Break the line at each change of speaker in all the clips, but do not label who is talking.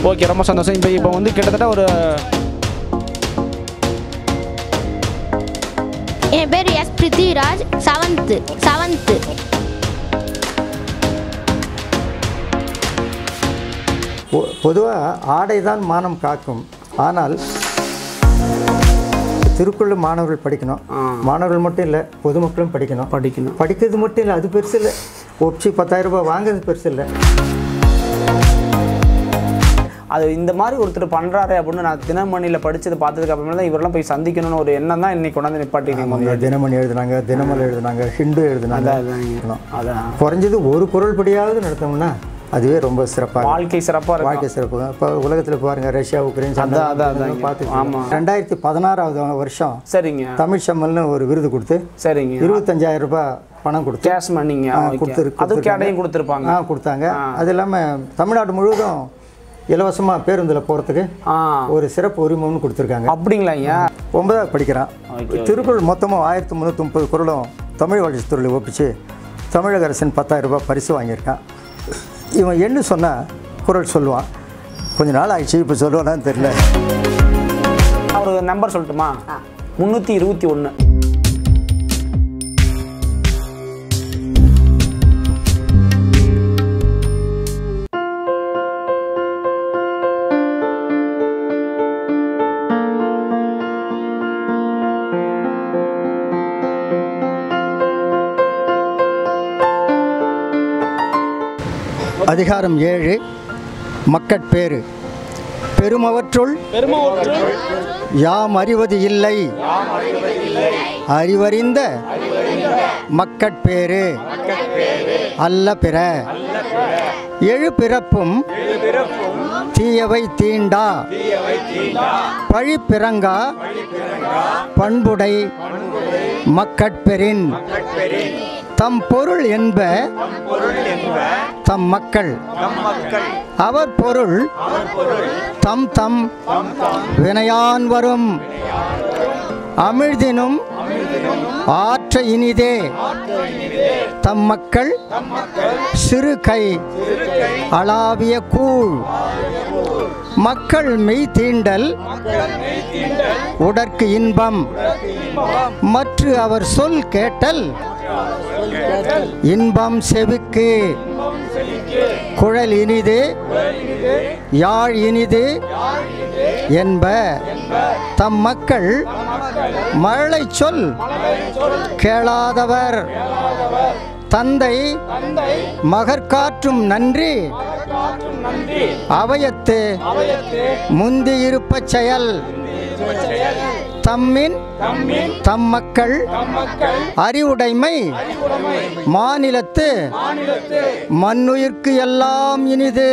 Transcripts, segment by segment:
Okay ரொம்ப சந்தோஷம் இப்போ இப்போ வந்து கிட்டத்தட்ட ஒரு
என் பேர் எஸ் பிருத்திவிராஜ் செவன்த்து செவன்த்து
பொதுவாக ஆடை தான் மானம் காக்கும் ஆனால் திருக்குறள் மாணவர்கள் படிக்கணும் மாணவர்கள் மட்டும் இல்லை பொதுமக்களும் படிக்கணும்
படிக்கணும்
படிக்கிறது மட்டும் இல்லை அது பெருசு இல்லை ஒப்சி பத்தாயிரம் ரூபாய் வாங்குறது பெருசு இல்லை
அது இந்த மாதிரி ஒருத்தர் பண்ணுறாரு அப்படின்னு நான் தினமணியில் படிச்சது பார்த்ததுக்கு அப்புறமே தான் இவரெல்லாம் போய் சந்திக்கணும்னு ஒரு எண்ணம் தான் இன்னைக்கு கொண்டாந்து நிப்பாட்டிருக்கீங்க
அவங்க தினமணி எழுதுனாங்க தினமலர் எழுதுனாங்க ஹிந்து எழுதுனாங்க
அதான்
குறைஞ்சது ஒரு குரல் படியாவது நடத்தோம்னா அதுவே ரொம்ப சிறப்பாக
வாழ்க்கை சிறப்பாக இருக்கும்
வாழ்க்கை சிறப்பு இப்போ உலகத்தில் பாருங்க ரஷ்யா உக்ரைன் சண்டை
அதான், அதான், அதான்.
பார்த்து
ஆமா.
ரெண்டாயிரத்தி பதினாறாவது வருஷம்
சரிங்க
தமிழ் செம்மல்னு ஒரு விருது கொடுத்து
சரிங்க
இருபத்தஞ்சாயிரம் ரூபாய் பணம் கொடுத்து
கேஷ் மணிங்க
ஆ,
ஓகே.
கொடுத்துரு-
அதுக்கு
கொடுத்துருக்காங்க.
அடையும் கொடுத்துருப்பாங்க
ஆ கொடுத்தாங்க அது இல்லாமல் தமிழ்நாடு முழுவதும் இலவசமாக பேருந்தில் போகிறதுக்கு
ஆ
ஒரு சிறப்பு உரிமம்னு கொடுத்துருக்காங்க
அப்படிங்களா ஐயா
ஒன்பதாவது படிக்கிறான் திருக்குறள் மொத்தமாக ஆயிரத்தி முந்நூற்றி முப்பது குரலும் தமிழ் வளர்ச்சித்துறையில் ஒப்பிச்சு தமிழக அரசின் பத்தாயிரம் ரூபாய் பரிசு வாங்கியிருக்கான் இவன் என்ன சொன்னால் குரல் சொல்லுவான் கொஞ்ச நாள் ஆயிடுச்சு இப்போ சொல்லுவானான்னு தெரியல
ஒரு நம்பர் சொல்லட்டுமா முந்நூற்றி இருபத்தி ஒன்று
அதிகாரம் ஏழு மக்கட்பேறு பெருமவற்றுள் யாம் அறிவது இல்லை அறிவறிந்த மக்கட்பேறு அல்ல பிற எழு பிறப்பும் தீயவை தீண்டா பழிப்பிறங்கா பண்புடை மக்கட்பெறின் தம் பொருள் என்ப தம் மக்கள் அவர் பொருள் தம் தம் வினையான் வரும் அமிழ்தினும் ஆற்ற இனிதே தம் மக்கள் சிறு கை அளாவிய கூழ் மக்கள் மெய் தீண்டல் உடற்கு இன்பம் மற்ற அவர் சொல் கேட்டல் இன்பம் செவிக்கு குழல் இனிது யாழ் இனிது என்ப தம் மக்கள் மழலை சொல் கேளாதவர் தந்தை மகற்காற்றும் நன்றி அவயத்து முந்தியிருப்பச் செயல் தம்மின் தம் மக்கள் அறிவுடைமை மாநிலத்து மண்ணுயிர்க்கு எல்லாம் இனிது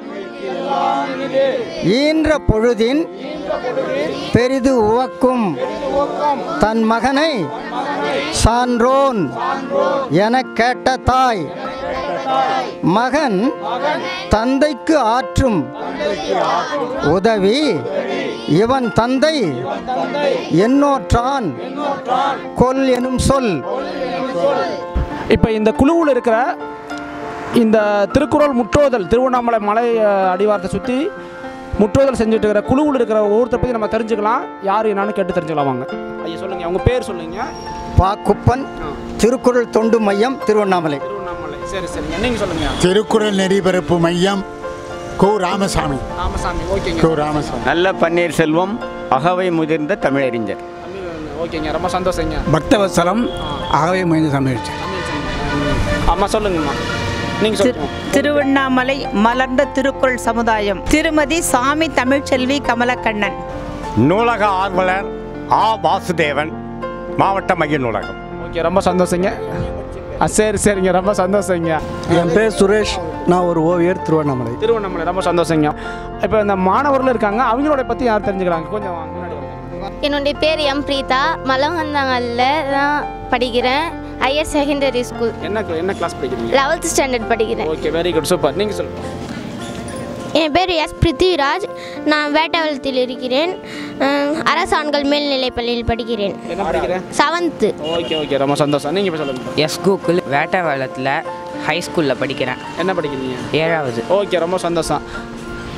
ஈன்ற பொழுதின் பெரிது உவக்கும் தன் மகனை சான்றோன் எனக் கேட்ட தாய் மகன் தந்தைக்கு ஆற்றும் உதவி இவன் தந்தை என்னோற்றான் கொல் எனும் சொல்
இப்போ இந்த குழுவில் இருக்கிற இந்த திருக்குறள் முற்றோதல் திருவண்ணாமலை மலை அஹ், அடிவாரத்தை சுற்றி முற்றோதல் செஞ்சுட்டு இருக்கிற குழுவில் இருக்கிற ஒவ்வொருத்தரை பற்றி நம்ம தெரிஞ்சுக்கலாம் யார் என்னன்னு கேட்டு தெரிஞ்சுக்கலாம் வாங்க ஐயா சொல்லுங்க அவங்க பேர் சொல்லுங்க
பா குப்பன் திருக்குறள் தொண்டு மையம் திருவண்ணாமலை
திருவண்ணாமலை சரி சரிங்க நீங்கள் சொல்லுங்க
திருக்குறள் நெறிபரப்பு மையம் கோ ராமசாமி
ராமசாமி ஓகேங்க
கோ ராமசாமி
நல்ல பன்னீர்செல்வம் அகவை முதிர்ந்த தமிழறிஞர்
ஓகேங்க ரொம்ப சந்தோஷங்க
பக்தவத்சலம் ஆகவே மனித சமையல்
அம்மா சொல்லுங்கம்மா நீங்கள் சொல்லுங்க
திருவண்ணாமலை மலர்ந்த திருக்குறள் சமுதாயம் திருமதி சாமி தமிழ்ச்செல்வி கமலக்கண்ணன்
நூலக ஆர்வலர் ஆ வாசுதேவன் மாவட்ட மைய நூலகம்
ஓகே ரொம்ப சந்தோஷங்க ஆ சரி சரிங்க ரொம்ப சந்தோஷங்க
என் பேர் சுரேஷ் நான் ஒரு ஓவியர் திருவண்ணாமலை
திருவண்ணாமலை ரொம்ப சந்தோஷங்க இப்போ இந்த மாணவர்கள் இருக்காங்க அவங்களோட பற்றி யார் தெரிஞ்சுக்கிறாங்க கொஞ்சம் வாங்க, முன்னாடி வாங்க.
என்னுடைய பேர் எம் பிரீதா மலவந்தாங்கல்ல தான் படிக்கிறேன் ஹையர் செகண்டரி ஸ்கூல்
என்ன என்ன கிளாஸ் படிக்கிறீங்க
லெவல்த் ஸ்டாண்டர்ட் படிக்கிறேன்
ஓகே வெரி குட் சூப்பர் நீங்கள் சொல்லுங்கள்
என் பேர் எஸ் பிருத்திவிராஜ் நான் வேட்டவலத்தில் இருக்கிறேன் அஹ், அரசு ஆண்கள் மேல்நிலைப் பள்ளியில் படிக்கிறேன்
என்ன படிக்கிறேன்
செவன்த்து
ஓகே ஓகே ரொம்ப சந்தோஷம் நீங்கள் இப்போ சொல்லுங்கள்
எஸ் கூகுள் வேட்டவாளத்தில் ஹை ஸ்கூலில் படிக்கிறேன்
என்ன படிக்கிறீங்க
ஏழாவது
ஓகே ரொம்ப சந்தோஷம்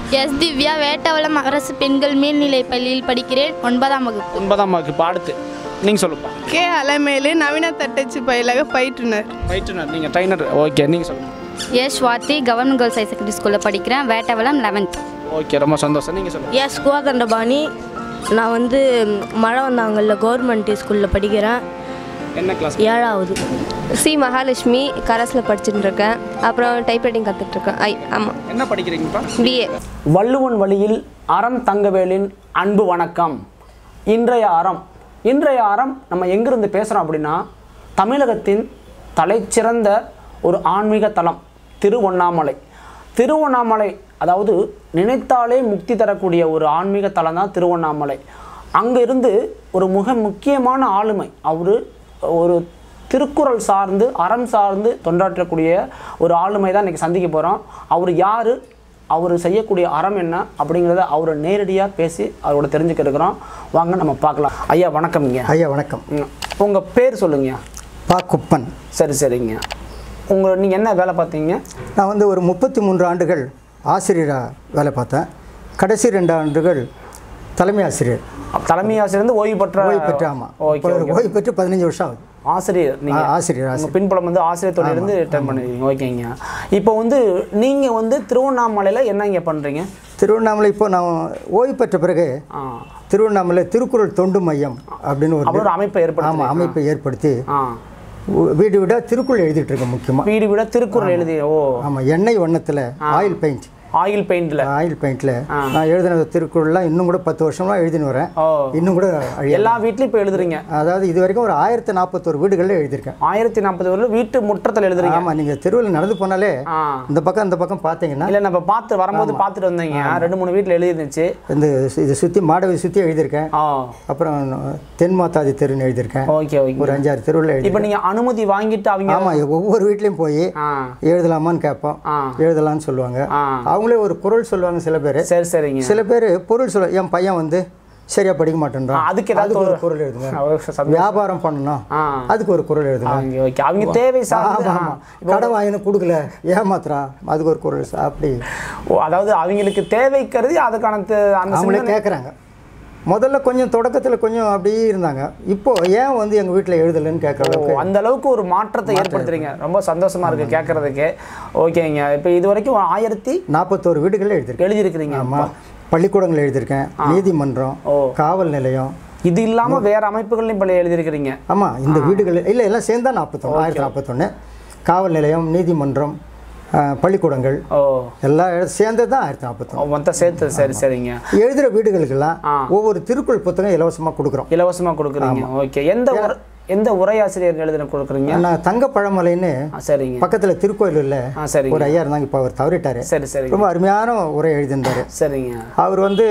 எஸ் திவ்யா வேட்டவளம் அரசு பெண்கள் மேல்நிலைப் பள்ளியில் படிக்கிறேன் ஒன்பதாம் வகுப்பு
ஒன்பதாம் வகுப்பு அடுத்து நீங்கள் சொல்லுப்பா
கே அலமேலு நவீன தட்டச்சு பயிலக பயிற்றுனர்
பயிற்றுனர் நீங்கள் ட்ரைனர் ஓகே நீங்கள் சொல்லுங்கள்
yes Swathi government girls high secondary ஸ்கூலில் படிக்கிறேன் வேட்டவளம் லெவன்த்
ஓகே ரொம்ப சந்தோஷம் நீங்கள் சொல்லுங்கள்
எஸ் குவாதண்டபாணி நான் வந்து மழை வந்தாங்கல்ல கவர்மெண்ட் ஸ்கூலில் படிக்கிறேன்
என்ன கிளாஸ்
ஏழாவது
சி மகாலட்சுமி கரஸில் படிச்சுட்டு இருக்கேன் அப்புறம் டைப்ரைட்டிங் கற்றுட்ருக்கேன் ஐ ஆமாம்
என்ன படிக்கிறீங்கப்பா
பிஏ
வள்ளுவன் வழியில் அறம் தங்கவேலின் அன்பு வணக்கம் இன்றைய அறம் இன்றைய அறம் நம்ம எங்கிருந்து பேசுகிறோம் அப்படின்னா தமிழகத்தின் தலைச்சிறந்த ஒரு ஆன்மீக தலம் திருவண்ணாமலை திருவண்ணாமலை அதாவது நினைத்தாலே முக்தி தரக்கூடிய ஒரு ஆன்மீக தலம் தான் திருவண்ணாமலை அங்கிருந்து ஒரு மிக முக்கியமான ஆளுமை அவர் ஒரு திருக்குறள் சார்ந்து அறம் சார்ந்து தொண்டாற்றக்கூடிய ஒரு ஆளுமை தான் இன்றைக்கி சந்திக்க போகிறோம் அவர் யார் அவர் செய்யக்கூடிய அறம் என்ன அப்படிங்கிறத அவரை நேரடியாக பேசி அவரோட தெரிஞ்சுக்க இருக்கிறோம் வாங்க நம்ம பார்க்கலாம் ஐயா வணக்கம்ங்க
ஐயா வணக்கம்
உங்கள் பேர் சொல்லுங்க
பா குப்பன்
சரி சரிங்க உங்கள் நீங்கள் என்ன வேலை பார்த்தீங்க
நான் வந்து ஒரு முப்பத்தி மூன்று ஆண்டுகள் ஆசிரியராக வேலை பார்த்தேன் கடைசி ரெண்டு ஆண்டுகள் தலைமை ஆசிரியர்
தலைமை ஆசிரியர் வந்து ஓய்வு பெற்ற
ஓய்வு பெற்று ஆமாம்
ஓகே ஓகே
ஓய்வு பெற்று பதினஞ்சு வருஷம் ஆகுது
ஆசிரியர் நீங்கள்
ஆ, ஆசிரியர்,
உங்கள் பின்புலம் வந்து ஆசிரியர் தொழிலிருந்து ரிட்டர்ன் பண்ணிருக்கீங்க ஓகேங்க இப்போ வந்து நீங்கள் வந்து திருவண்ணாமலையில் என்ன இங்கே பண்ணுறீங்க
திருவண்ணாமலை இப்போ நான் ஓய்வு பெற்ற பிறகு திருவண்ணாமலை திருக்குறள் தொண்டு மையம் அப்படின்னு
அப்படி ஒரு அமைப்பை ஏற்படுத்தி
ஆமாம் அமைப்பை ஏற்படுத்தி
ஆ
உ- வீடு வீடாக திருக்குறள் எழுதிட்டு இருக்கேன் முக்கியமாக
வீடு வீட திருக்குறள் எழுதி ஓ
ஆமாம் எண்ணெய் வண்ணத்தில் ஆயில் பெயிண்ட்
ஆயில் பெயிண்டில்
ஆயில் பெயிண்டில் நான் எழுதின திருக்குறள்லாம் இன்னும் கூட பத்து வருஷமாக எழுதின்னு வரேன் இன்னும் கூட அழியல.
எல்லா வீட்லையும் இப்போ எழுதுறீங்க
அதாவது இது வரைக்கும் ஒரு ஆயிரத்தி நாற்பத்தோரு வீடுகளில் எழுதியிருக்கேன்
ஆயிரத்தி நாற்பது வரல வீட்டு முற்றத்தில் எழுதுறீங்க
ஆமாம் நீங்கள் தெருவில் நடந்து போனாலே இந்த பக்கம் இந்த பக்கம் பார்த்தீங்கன்னா
இல்லை நம்ம பார்த்து வரும்போது பார்த்துட்டு வந்தீங்க ரெண்டு மூணு வீட்டில் எழுதிருந்துச்சு
இந்த இதை சுற்றி மாடவை சுற்றி எழுதியிருக்கேன் அப்புறம் தென் மாதாதி தெருன்னு எழுதியிருக்கேன்
ஓகே ஓகே
ஒரு அஞ்சாறு தெருவில் எழுதி
இப்போ நீங்கள் அனுமதி வாங்கிட்டு அவங்க
ஆமாம் ஒவ்வொரு வீட்லேயும் போய் எழுதலாமான்னு கேட்போம் எழுதலாம்னு சொல்லுவாங்க அவங்களே ஒரு குரல் சொல்லுவாங்க சில பேர்
சரி சரிங்க
சில பேர் பொருள் சொல்ல என் பையன் வந்து சரியா படிக்க மாட்டேன்றான்
அதுக்கு ஏதாவது
ஒரு
ஒரு-
குரல் எழுதுங்க
அவர் சந்தோஷம்.
வியாபாரம் பண்ணணும் அதுக்கு ஒரு குரல் எழுதுங்க
ஓகே ஓகே அவங்க தேவை சார்ந்து
ஆமா, ஆமா. கடை வாங்கினு கொடுக்கல ஏமாத்துறான் அதுக்கு ஒரு குரல் சா- அப்படி
ஓ அதாவது அவங்களுக்கு தேவை கருதி அதுக்கான தே- அந்த
அவங்களே
சிந்தனை-
கேட்குறாங்க முதல்ல கொஞ்சம் தொடக்கத்தில் கொஞ்சம் அப்படியே இருந்தாங்க இப்போ ஏன் வந்து எங்கள் வீட்டில் எழுதலைன்னு கேட்குற
ஓ,
அளவுக்கு
அந்த அளவுக்கு ஒரு மாற்றத்தை ஏற்படுத்துறீங்க ரொம்ப சந்தோஷமா இருக்கு கேட்கறதுக்கு ஓகேங்க இப்போ இது வரைக்கும் ஆயிரத்தி
நாற்பத்தோரு வீடுகளில் எழுதியிருக்கேன்
எழுதியிருக்கிறீங்க
ஆமாம் பள்ளிக்கூடங்கள் எழுதியிருக்கேன் நீதிமன்றம் காவல் நிலையம்
இது இல்லாம வேற அமைப்புகள்லையும் பள்ளி எழுதியிருக்கிறீங்க
ஆமாம் இந்த வீடுகள் இல்லை எல்லாம் சேர்ந்தா நாற்பத்தொன்று ஆயிரத்தி நாற்பத்தொன்று காவல் நிலையம் நீதிமன்றம் அஹ், பள்ளிக்கூடங்கள் எல்லாம் எழு- சேர்ந்தது தான் ஆயிரத்தி நாற்பத்தொன்று
மொத்தம் சேர்த்து சரி சரிங்க
எழுதுகிற வீடுகளுக்கெல்லாம் ஒவ்வொரு திருக்குறள் புத்தகம் இலவசமாக கொடுக்குறோம்
இலவசமா கொடுக்குறீங்க ஓகே எந்த உர- எந்த உரையாசிரியர் எழுதின கொடுக்குறீங்க
நான் தங்க பழமலைன்னு
சரிங்க
பக்கத்தில் திருக்கோயிலூரில்
சரிங்க.
ஒரு ஐயா இருந்தாங்க இப்போ அவர் தவறிட்டாரு
சரி சரி
ரொம்ப அருமையான உரை எழுதியிருந்தாரு
சரிங்க
அவர் வந்து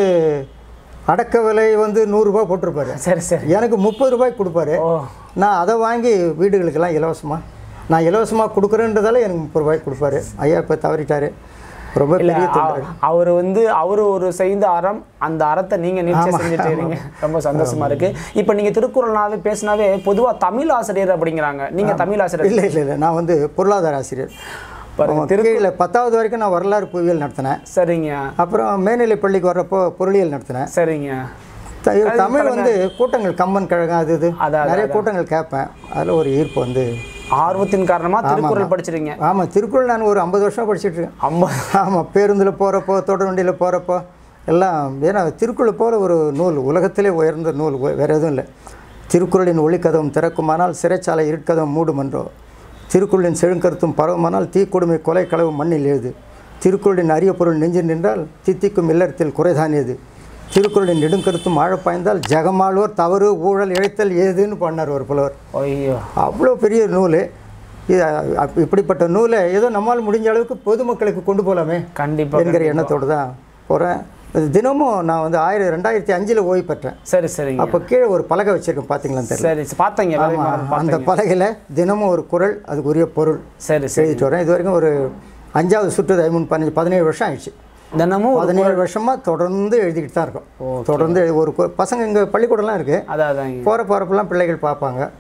அடக்க விலை வந்து நூறுரூபா போட்டிருப்பாரு
சரி சரி
எனக்கு முப்பது ரூபாய்க்கு கொடுப்பாரு நான் அதை வாங்கி வீடுகளுக்கெல்லாம் இலவசமாக நான் இலவசமாக கொடுக்குறேன்றதால எனக்கு முப்பது ரூபாய்க்கு கொடுப்பாரு ஐயா இப்போ தவறிட்டாரு ரொம்ப
இல்ல
பெரிய தொண்டர்
அவர் வந்து அவர் ஒரு செய்த அறம் அந்த அறத்தை நீங்க நிச்சயம்
ஆமா,
செஞ்சுட்டு
ஆமா.
இருக்கீங்க ரொம்ப சந்தோஷமா இருக்கு இப்போ நீங்க திருக்குறள்னாவே பேசினாவே பொதுவா தமிழ் ஆசிரியர் அப்படிங்கிறாங்க நீங்க தமிழ் ஆசிரியர்
இல்லை இல்லை இல்லை நான் வந்து பொருளாதார ஆசிரியர்
பாருங்க,
ஆமா, கீழே பத்தாவது வரைக்கும் நான் வரலாறு புவியியல் நடத்தினேன்
சரிங்க
அப்புறம் மேல்நிலை பள்ளிக்கு வர்றப்போ பொருளியல் நடத்தினேன்
சரிங்க
த-
அது
தமிழ்
பாருங்க.
வந்து கூட்டங்கள் கம்பன் கழகம் அது இது
அதான்,
நிறைய
அதான்.
கூட்டங்கள் கேட்பேன் அதில் ஒரு ஈர்ப்பு வந்து
ஆர்வத்தின் காரணமா
ஆமா,
திருக்குறள்
ஆமா.
படிச்சிருங்க
ஆமாம் திருக்குறள் நான் ஒரு ஐம்பது வருஷம் படிச்சிட்டு இருக்கேன்
ஐம்பது
ஆமாம் பேருந்தில் போகிறப்போ தொடர் வண்டியில் போகிறப்போ எல்லாம் ஏன்னா திருக்குறள் போல ஒரு நூல் உலகத்திலே உயர்ந்த நூல் வே- வேற எதுவும் இல்லை திருக்குறளின் ஒளிக்கதவும் திறக்குமானால் சிறைச்சாலை இருட்கதவும் மூடுமன்றோ திருக்குறளின் செழுங்கருத்தும் பரவுமானால் தீக்கொடுமை கொலை களவு மண்ணில் எழுது திருக்குறளின் அரிய பொருள் நெஞ்சில் நின்றால் தித்திக்கும் இல்லறத்தில் குறைதானியது திருக்குறளின் நெடுங்கருத்தும் ஆழப்பாய்ந்தால் ஜெகமாழ்வோர் தவறு ஊழல் இழைத்தல் ஏதுன்னு பண்ணார் ஒரு புலவர்
ஐயோ
அவ்வளோ பெரிய நூல் இது அப்- இப்படிப்பட்ட நூலை ஏதோ நம்மால் முடிஞ்ச அளவுக்கு பொதுமக்களுக்கு கொண்டு போகலாமே
கண்டிப்பா
என்கிற எண்ணத்தோடு தான் போகிறேன் தினமும் நான் வந்து ஆயிரம் ரெண்டாயிரத்தி அஞ்சில் ஓய்வு பெற்றேன்
சரி சரிங்க
அப்போ கீழே ஒரு பலகை வச்சிருக்கேன் பார்த்தீங்களான்னு தெரியல
சரி பார்த்தீங்க வேலை
ஆமா,
பார்த்தீங்க.
அந்த பலகையில் தினமும் ஒரு குறள் அதுக்கு உரிய பொருள்
சரி சரி
எழுதிட்டு வரேன் இது வரைக்கும் ஒரு அஞ்சாவது சுற்று பதிமூணு பதினஞ்சு பதினேழு வருஷம் ஆயிடுச்சு
தினமும் ஒரு
பதினேழு வருஷமாக தொடர்ந்து எழுதிக்கிட்டு தான் இருக்கோம் தொடர்ந்து எழு- ஒரு கு- பசங்க இங்கே பள்ளிக்கூடம்லாம் இருக்குது
அதான் அதாங்க
போகிற போகிறப்பெல்லாம் பிள்ளைகள் பார்ப்பாங்க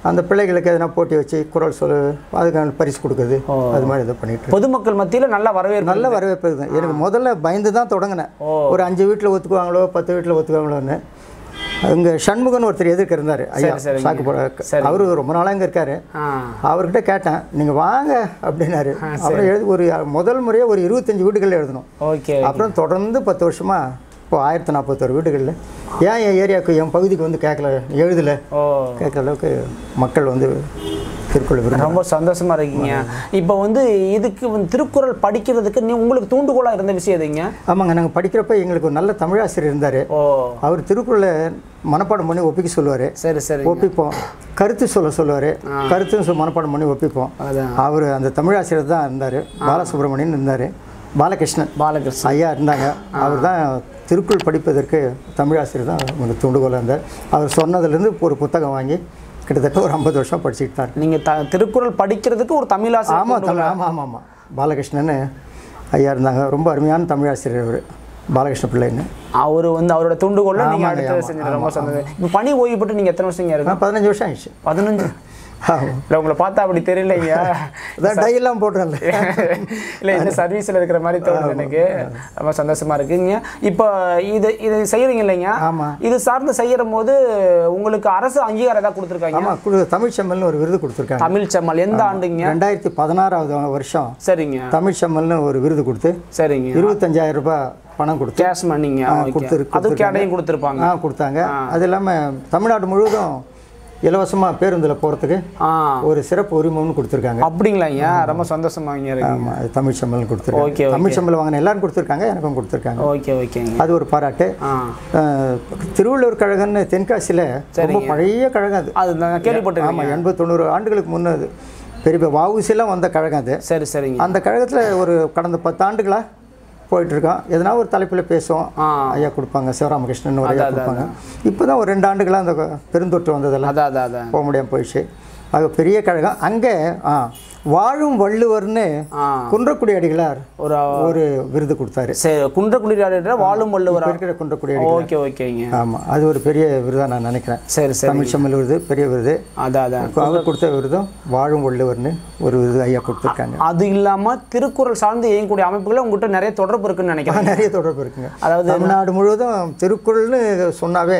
அந்த பிள்ளைகளுக்கு எதனா போட்டி வச்சு குரல் சொல்லு அதுக்கான பரிசு கொடுக்குறது அது மாதிரி இதை பண்ணிட்டு இருக்கேன்.
பொதுமக்கள் மத்தியில் நல்ல வரவேற்பு
நல்ல வரவேற்பு இருக்குது எனக்கு முதல்ல பயந்து தான் தொடங்கினேன் ஒரு அஞ்சு வீட்டில் ஒத்துக்குவாங்களோ பத்து வீட்டில் ஒத்துக்குவாங்களோன்னு அங்கே சண்முகன் ஒருத்தர் எதிர்க்க இருந்தார் ஐயா
சரி, சரிங்க.
சாக்கு போட
சரி.
அவரு ரொம்ப நாளாக இங்கே இருக்காரு
ஆ
அவர்கிட்ட கேட்டேன் நீங்கள் வாங்க அப்படின்னாரு அப்புறம் எழுதி ஒரு முதல் முறையாக ஒரு இருபத்தஞ்சு வீடுகளில் எழுதணும்
ஓகே
அப்புறம் தொடர்ந்து பத்து வருஷமா இப்போ ஆயிரத்தி நாற்பத்தோரு வீடுகளில் ஏன் என் ஏரியாவுக்கு என் பகுதிக்கு வந்து கேட்கல எழுதலை
ஓ
கேட்குற அளவுக்கு மக்கள் வந்து திருக்குறள் விரும்புகிறாங்க
ரொம்ப சந்தோஷமா இருக்கீங்க இப்போ வந்து இதுக்கு வந்து திருக்குறள் படிக்கிறதுக்கு நீ உங்களுக்கு தூண்டுகோலா இருந்த விஷயம் எதுங்க
ஆமாங்க நாங்கள் படிக்கிறப்ப எங்களுக்கு ஒரு நல்ல தமிழாசிரியர் இருந்தார்
ஓ
அவர் திருக்குறளை மனப்பாடம் பண்ணி ஒப்பிக்க சொல்லுவார்
சரி சரி
ஒப்பிப்போம் கருத்து சொல்ல சொல்லுவார் கருத்தும் சொ- மனப்பாடம் பண்ணி ஒப்பிப்போம்
அதான்.
அவர் அந்த தமிழாசிரியர் தான் இருந்தார் பாலசுப்ரமணியன் இருந்தார் பாலகிருஷ்ணன்
பாலகிருஷ்ணன்
ஐயா இருந்தாங்க அவர் தான் திருக்குறள் படிப்பதற்கு தமிழாசிரியர் தான் எனக்கு தூண்டுகோலாக இருந்தார் அவர் சொன்னதுலேருந்து ஒரு புத்தகம் வாங்கி கிட்டத்தட்ட ஒரு ஐம்பது வருஷம் படிச்சுட்டு தான் இருக்கேன்
நீங்க த திருக்குறள் படிக்கிறதுக்கு ஒரு தமிழாசிரியர்
ஆமாம் தமிழ் ஆமாம் ஆமாம் ஆமாம் பாலகிருஷ்ணன் ஐயா இருந்தாங்க ரொம்ப அருமையான தமிழாசிரியர் அவர் பாலகிருஷ்ண பிள்ளைன்னு
அவர் வந்து அவரோட தூண்டுகோல்ல நீங்க
ஆமாங்க,
அடுத்து
ஆமா,
செஞ்சு ரொம்ப
ஆமா,
சந்தோஷம் இப்போ பணி ஓய்வு பெற்று நீங்க எத்தனை வருஷங்க இருக்கு
நான் பதினஞ்சு வருஷம் ஆயிடுச்சு
பதினஞ்சு
ஆமாம்
இல்ல உங்களை பார்த்தா அப்படி தெரியலைங்க
அதான் டையெல்லாம் போடுறேன்ல
இல்ல இந்த சர்வீஸ்ல இருக்கிற மாதிரி தோணுது எனக்கு ரொம்ப சந்தோஷமா இருக்குங்க இப்போ இது இது செய்யறீங்க இல்லைங்க
ஆமா.
இது சார்ந்து செய்யற போது உங்களுக்கு அரசு அங்கீகாரம் ஏதாவது கொடுத்துருக்காங்க
ஆமாம் குழு தமிழ் செம்மல்னு ஒரு விருது கொடுத்துருக்காங்க
தமிழ் செம்மல் எந்த ஆண்டுங்க
ரெண்டாயிரத்தி பதினாறாவது வருஷம்
சரிங்க
தமிழ் செம்மல்னு ஒரு விருது கொடுத்து
சரிங்க
இருபத்தஞ்சாயிரம் ரூபாய் பணம் கொடுத்து
கேஷ் மணிங்க
ஆ,
ஓகே.
கொடுத்துரு
அதுக்கு
கொடுத்துருக்காங்க.
அடையும் கொடுத்துருப்பாங்க
ஆ கொடுத்தாங்க அது இல்லாமல் தமிழ்நாடு முழுவதும் இலவசமாக பேருந்தில் போகிறதுக்கு
ஆ
ஒரு சிறப்பு உரிமம்னு கொடுத்துருக்காங்க
அப்படிங்களாங்க ரொம்ப சந்தோஷமாங்க இருக்கு
ஆமாம் அது தமிழ் செம்மல்
ஓகே,
கொடுத்துருக்காங்க
ஓகே.
தமிழ் செம்மல் வாங்கின எல்லாரும் கொடுத்துருக்காங்க எனக்கும் கொடுத்துருக்காங்க
ஓகே ஓகேங்க
அது ஒரு பாராட்டு
ஆ
அஹ், திருவள்ளூர் கழகம்னு தென்காசியில் ரொம்ப
சரிங்க.
பழைய கழகம் அது
அது நான் கேள்விப்பட்டிருக்கேன்
ஆமாம் எண்பது தொண்ணூறு ஆண்டுகளுக்கு முன்னே அது பெரிய பெரிய வவுசிலாம் வந்த கழகம் அது
சரி சரிங்க
அந்த கழகத்தில் ஒரு கடந்த பத்து ஆண்டுகளா போயிட்டு இருக்கோம் எதனா ஒரு தலைப்பில் பேசுவோம்
ஆ.
ஐயா கொடுப்பாங்க சிவராமகிருஷ்ணன் ஒரு ஐயா
அதான்,
கொடுப்பாங்க இப்போ தான் ஒரு ரெண்டு ஆண்டுகளா அந்த பெருந்தொற்று வந்ததெல்லாம்
அதான் அதான் அதான்
போக முடியாமல் போயிடுச்சு அது பெரிய கழகம் அங்கே ஆ வாழும் வள்ளுவர்னு
ஆ
குன்றக்குடி அடிகளார்
ஒரு
ஒரு விருது கொடுத்தாரு
சரி குன்றக்குடி வாழும் வள்ளுவர்
இப்ப இருக்கிற குன்றக்குடி அடிகளார்
ஓகே ஓகேங்க
ஆமாம் அது ஒரு பெரிய விருதாக நான் நினைக்கிறேன்
சரி சரி
தமிழ் செம்மல் விருது பெரிய விருது
அதான் அதான்
அவர் கொடுத்த விருதும் வாழும் வள்ளுவர்னு ஒரு விருது ஐயா கொடுத்துருக்காங்க
அது இல்லாம திருக்குறள் சார்ந்து இயங்கக்கூடிய அமைப்புகள் உங்ககிட்ட நிறைய தொடர்பு இருக்குன்னு நினைக்கிறேன்
நிறைய தொடர்பு இருக்குங்க
அதாவது
தமிழ்நாடு முழுவதும் திருக்குறள்னு சொன்னாவே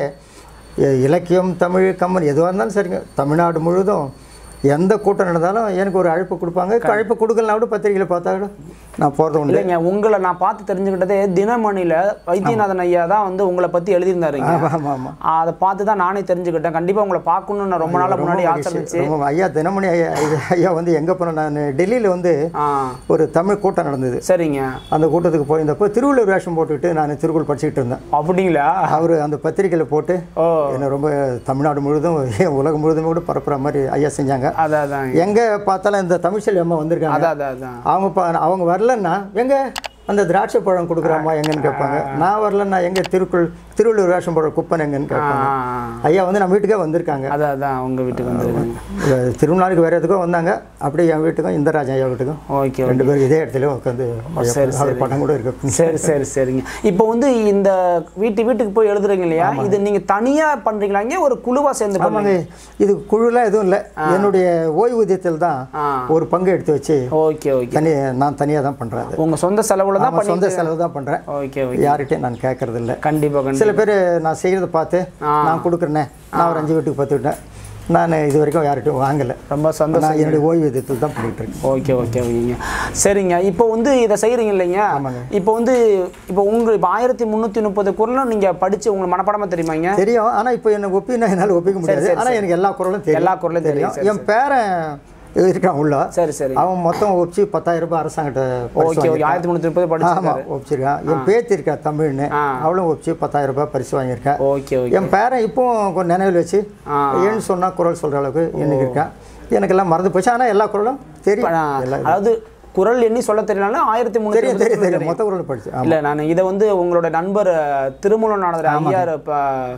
இ- இலக்கியம் தமிழ் கம்மன் எதுவாக இருந்தாலும் சரிங்க தமிழ்நாடு முழுவதும் எந்த கூட்டம் நடந்தாலும் எனக்கு ஒரு அழைப்பு கொடுப்பாங்க இப்ப அழைப்பு கொடுக்கலனா கூட பத்திரிகையில் பார்த்தா கூட நான் போகிறது உண்டு
இல்லைங்க உங்களை நான் பார்த்து தெரிஞ்சுக்கிட்டதே தினமணியில வைத்தியநாதன் ஐயா தான் வந்து உங்களை பத்தி எழுதியிருந்தாருங்க
ஆமாம் ஆமாம் ஆமாம்
அதை பார்த்து தான் நானே தெரிஞ்சுக்கிட்டேன் கண்டிப்பா உங்களை பார்க்கணும்னு நான் ரொம்ப நாளா முன்னாடி ஆசை இருந்துச்சு
ரொம்ப ஐயா தினமணி ஐயா ஐயா- ஐயா வந்து எங்கே போனேன் நான் டெல்லியில் வந்து
ஆ
ஒரு தமிழ் கூட்டம் நடந்தது
சரிங்க
அந்த கூட்டத்துக்கு போயிருந்தப்போ திருவள்ளுவர் வேஷம் போட்டுக்கிட்டு நான் திருக்குறள் படிச்சுக்கிட்டு இருந்தேன்
அப்படிங்களா
அவர் அந்த பத்திரிக்கையில் போட்டு
ஓ
என்னை ரொம்ப தமிழ்நாடு முழுவதும் ஏன் உலகம் முழுவதும் கூட பரப்புற மாதிரி ஐயா செஞ்சாங்க
அதான் அதான்
எங்கே பார்த்தாலும் இந்த தமிழ்ச்செல்வி அம்மா வந்திருக்காங்க
அதான் அதான் அதான்
அவங்க பா அவங்க வரலன்னா எங்க அந்த திராட்சை பழம் கொடுக்குறாம்மா எங்கன்னு கேட்பாங்க நான் வரலன்னா எங்க திருக்குள் திருவள்ளூர் வேஷம் போடுற குப்பன் எங்கன்னு
ஆ,
கேட்பாங்க
ஆ, ஆ.
ஐயா வந்து நம்ம வீட்டுக்கே வந்திருக்காங்க
அதான் அதான் உங்க வீட்டுக்கு வந்துருக்காங்க
அஹ் திருநாளுக்கு வேற எதுக்கும் வந்தாங்க அப்படியே என் வீட்டுக்கும் இந்தராஜன் ஐயா வீட்டுக்கும்
ஓகே ஓகே
ரெண்டு பேரும் இதே இடத்துல உட்காந்து
சரி, சரி.
படம் கூட இருக்கு
சரி சரி சரிங்க இப்போ வந்து இந்த வீட்டு வீட்டுக்கு போய் எழுதுறீங்க இல்லையா இது நீங்க தனியா பண்றீங்களா இங்கே ஒரு குழுவா சேர்ந்து
ஆமாங்க
பண்ணுங்க
இது குழுலாம் எதுவும் இல்லை என்னுடைய ஓய்வூதியத்தில் தான்
ஆ.
ஒரு பங்கு எடுத்து வச்சு
ஓகே ஓகே
தனி நான் தனியாக தான் பண்ணுறேன் அது
உங்க சொந்த செலவுல தான்
ஆமா,
பண்ணி
சொந்த செலவு தான் பண்ணுறேன்
ஓகே ஓகே
யார்கிட்டையும் நான் கேட்கறது இல்லை
கண்டிப்பா
சில
கண்டிப்பா
பேர் நான் செய்கிறத பார்த்து நான் கொடுக்குறேனே நான் ஒரு அஞ்சு வீட்டுக்கு பத்து விட்டேன் நான் இது வரைக்கும் யார்கிட்டையும் வாங்கலை
ரொம்ப சந்தோஷம்
நான் என்னுடைய ஓய்வூதியத்தில் தான் பண்ணிட்டு இருக்கேன்
ஓகே ஓகே ஓகேங்க சரிங்க இப்போ வந்து இதை செய்கிறீங்க இல்லைங்க
ஆமாங்க.
இப்போ வந்து இப்போ உங்க இப்போ ஆயிரத்தி முந்நூற்றி முப்பது குரலும் நீங்கள் படித்து உங்களுக்கு மனப்பாடமாக தெரியுமாங்க
தெரியும் ஆனால் இப்போ என்ன ஒப்பினா என்னால் ஒப்பிக்க முடியாது
சரி,
ஆனால்
சரி.
எனக்கு எல்லா குரலும் தெரியும்
எல்லா குரலும் தெரியும், சரி,
என் பேரன் இருக்கான் உள்ள
சரி சரி
அவன் மொத்தம் ஒப்பிச்சு பத்தாயிரம் ரூபாய் அரசாங்கிட்ட
ஓகே ஓகே ஆயிரத்தி முந்நூற்றி முப்பது
ஆமாம்
படிச்சிருக்காரு
ஒப்பிச்சிருக்கான் என் பேத்தி இருக்கா தமிழ்னு
ஆ.
அவளும் ஒப்பிச்சு பத்தாயிரம் ரூபாய் பரிசு வாங்கியிருக்கா
ஓகே ஓகே
என் பேரன் இப்போவும் கொஞ்சம் நினைவில் வச்சு
ஆ.
ஏன்னு சொன்னா குரல் சொல்கிற அளவுக்கு எண்ணிக்கை இருக்கான் எனக்கெல்லாம் மறந்து போச்சு ஆனால் எல்லா குரலும் தெரியும்
இப்ப நான் அதாவது குரல் எண்ணி சொல்ல தெரியலனாலும் ஆயிரத்தி
தெரியும் தெரியும் தெரியும்
முந்நூற்றி
மொத்த குரல் படிச்சு ஆமாம்
இல்லை நான் இதை வந்து உங்களோட நண்பர் திருமூலநாதர் ஐயா இப்போ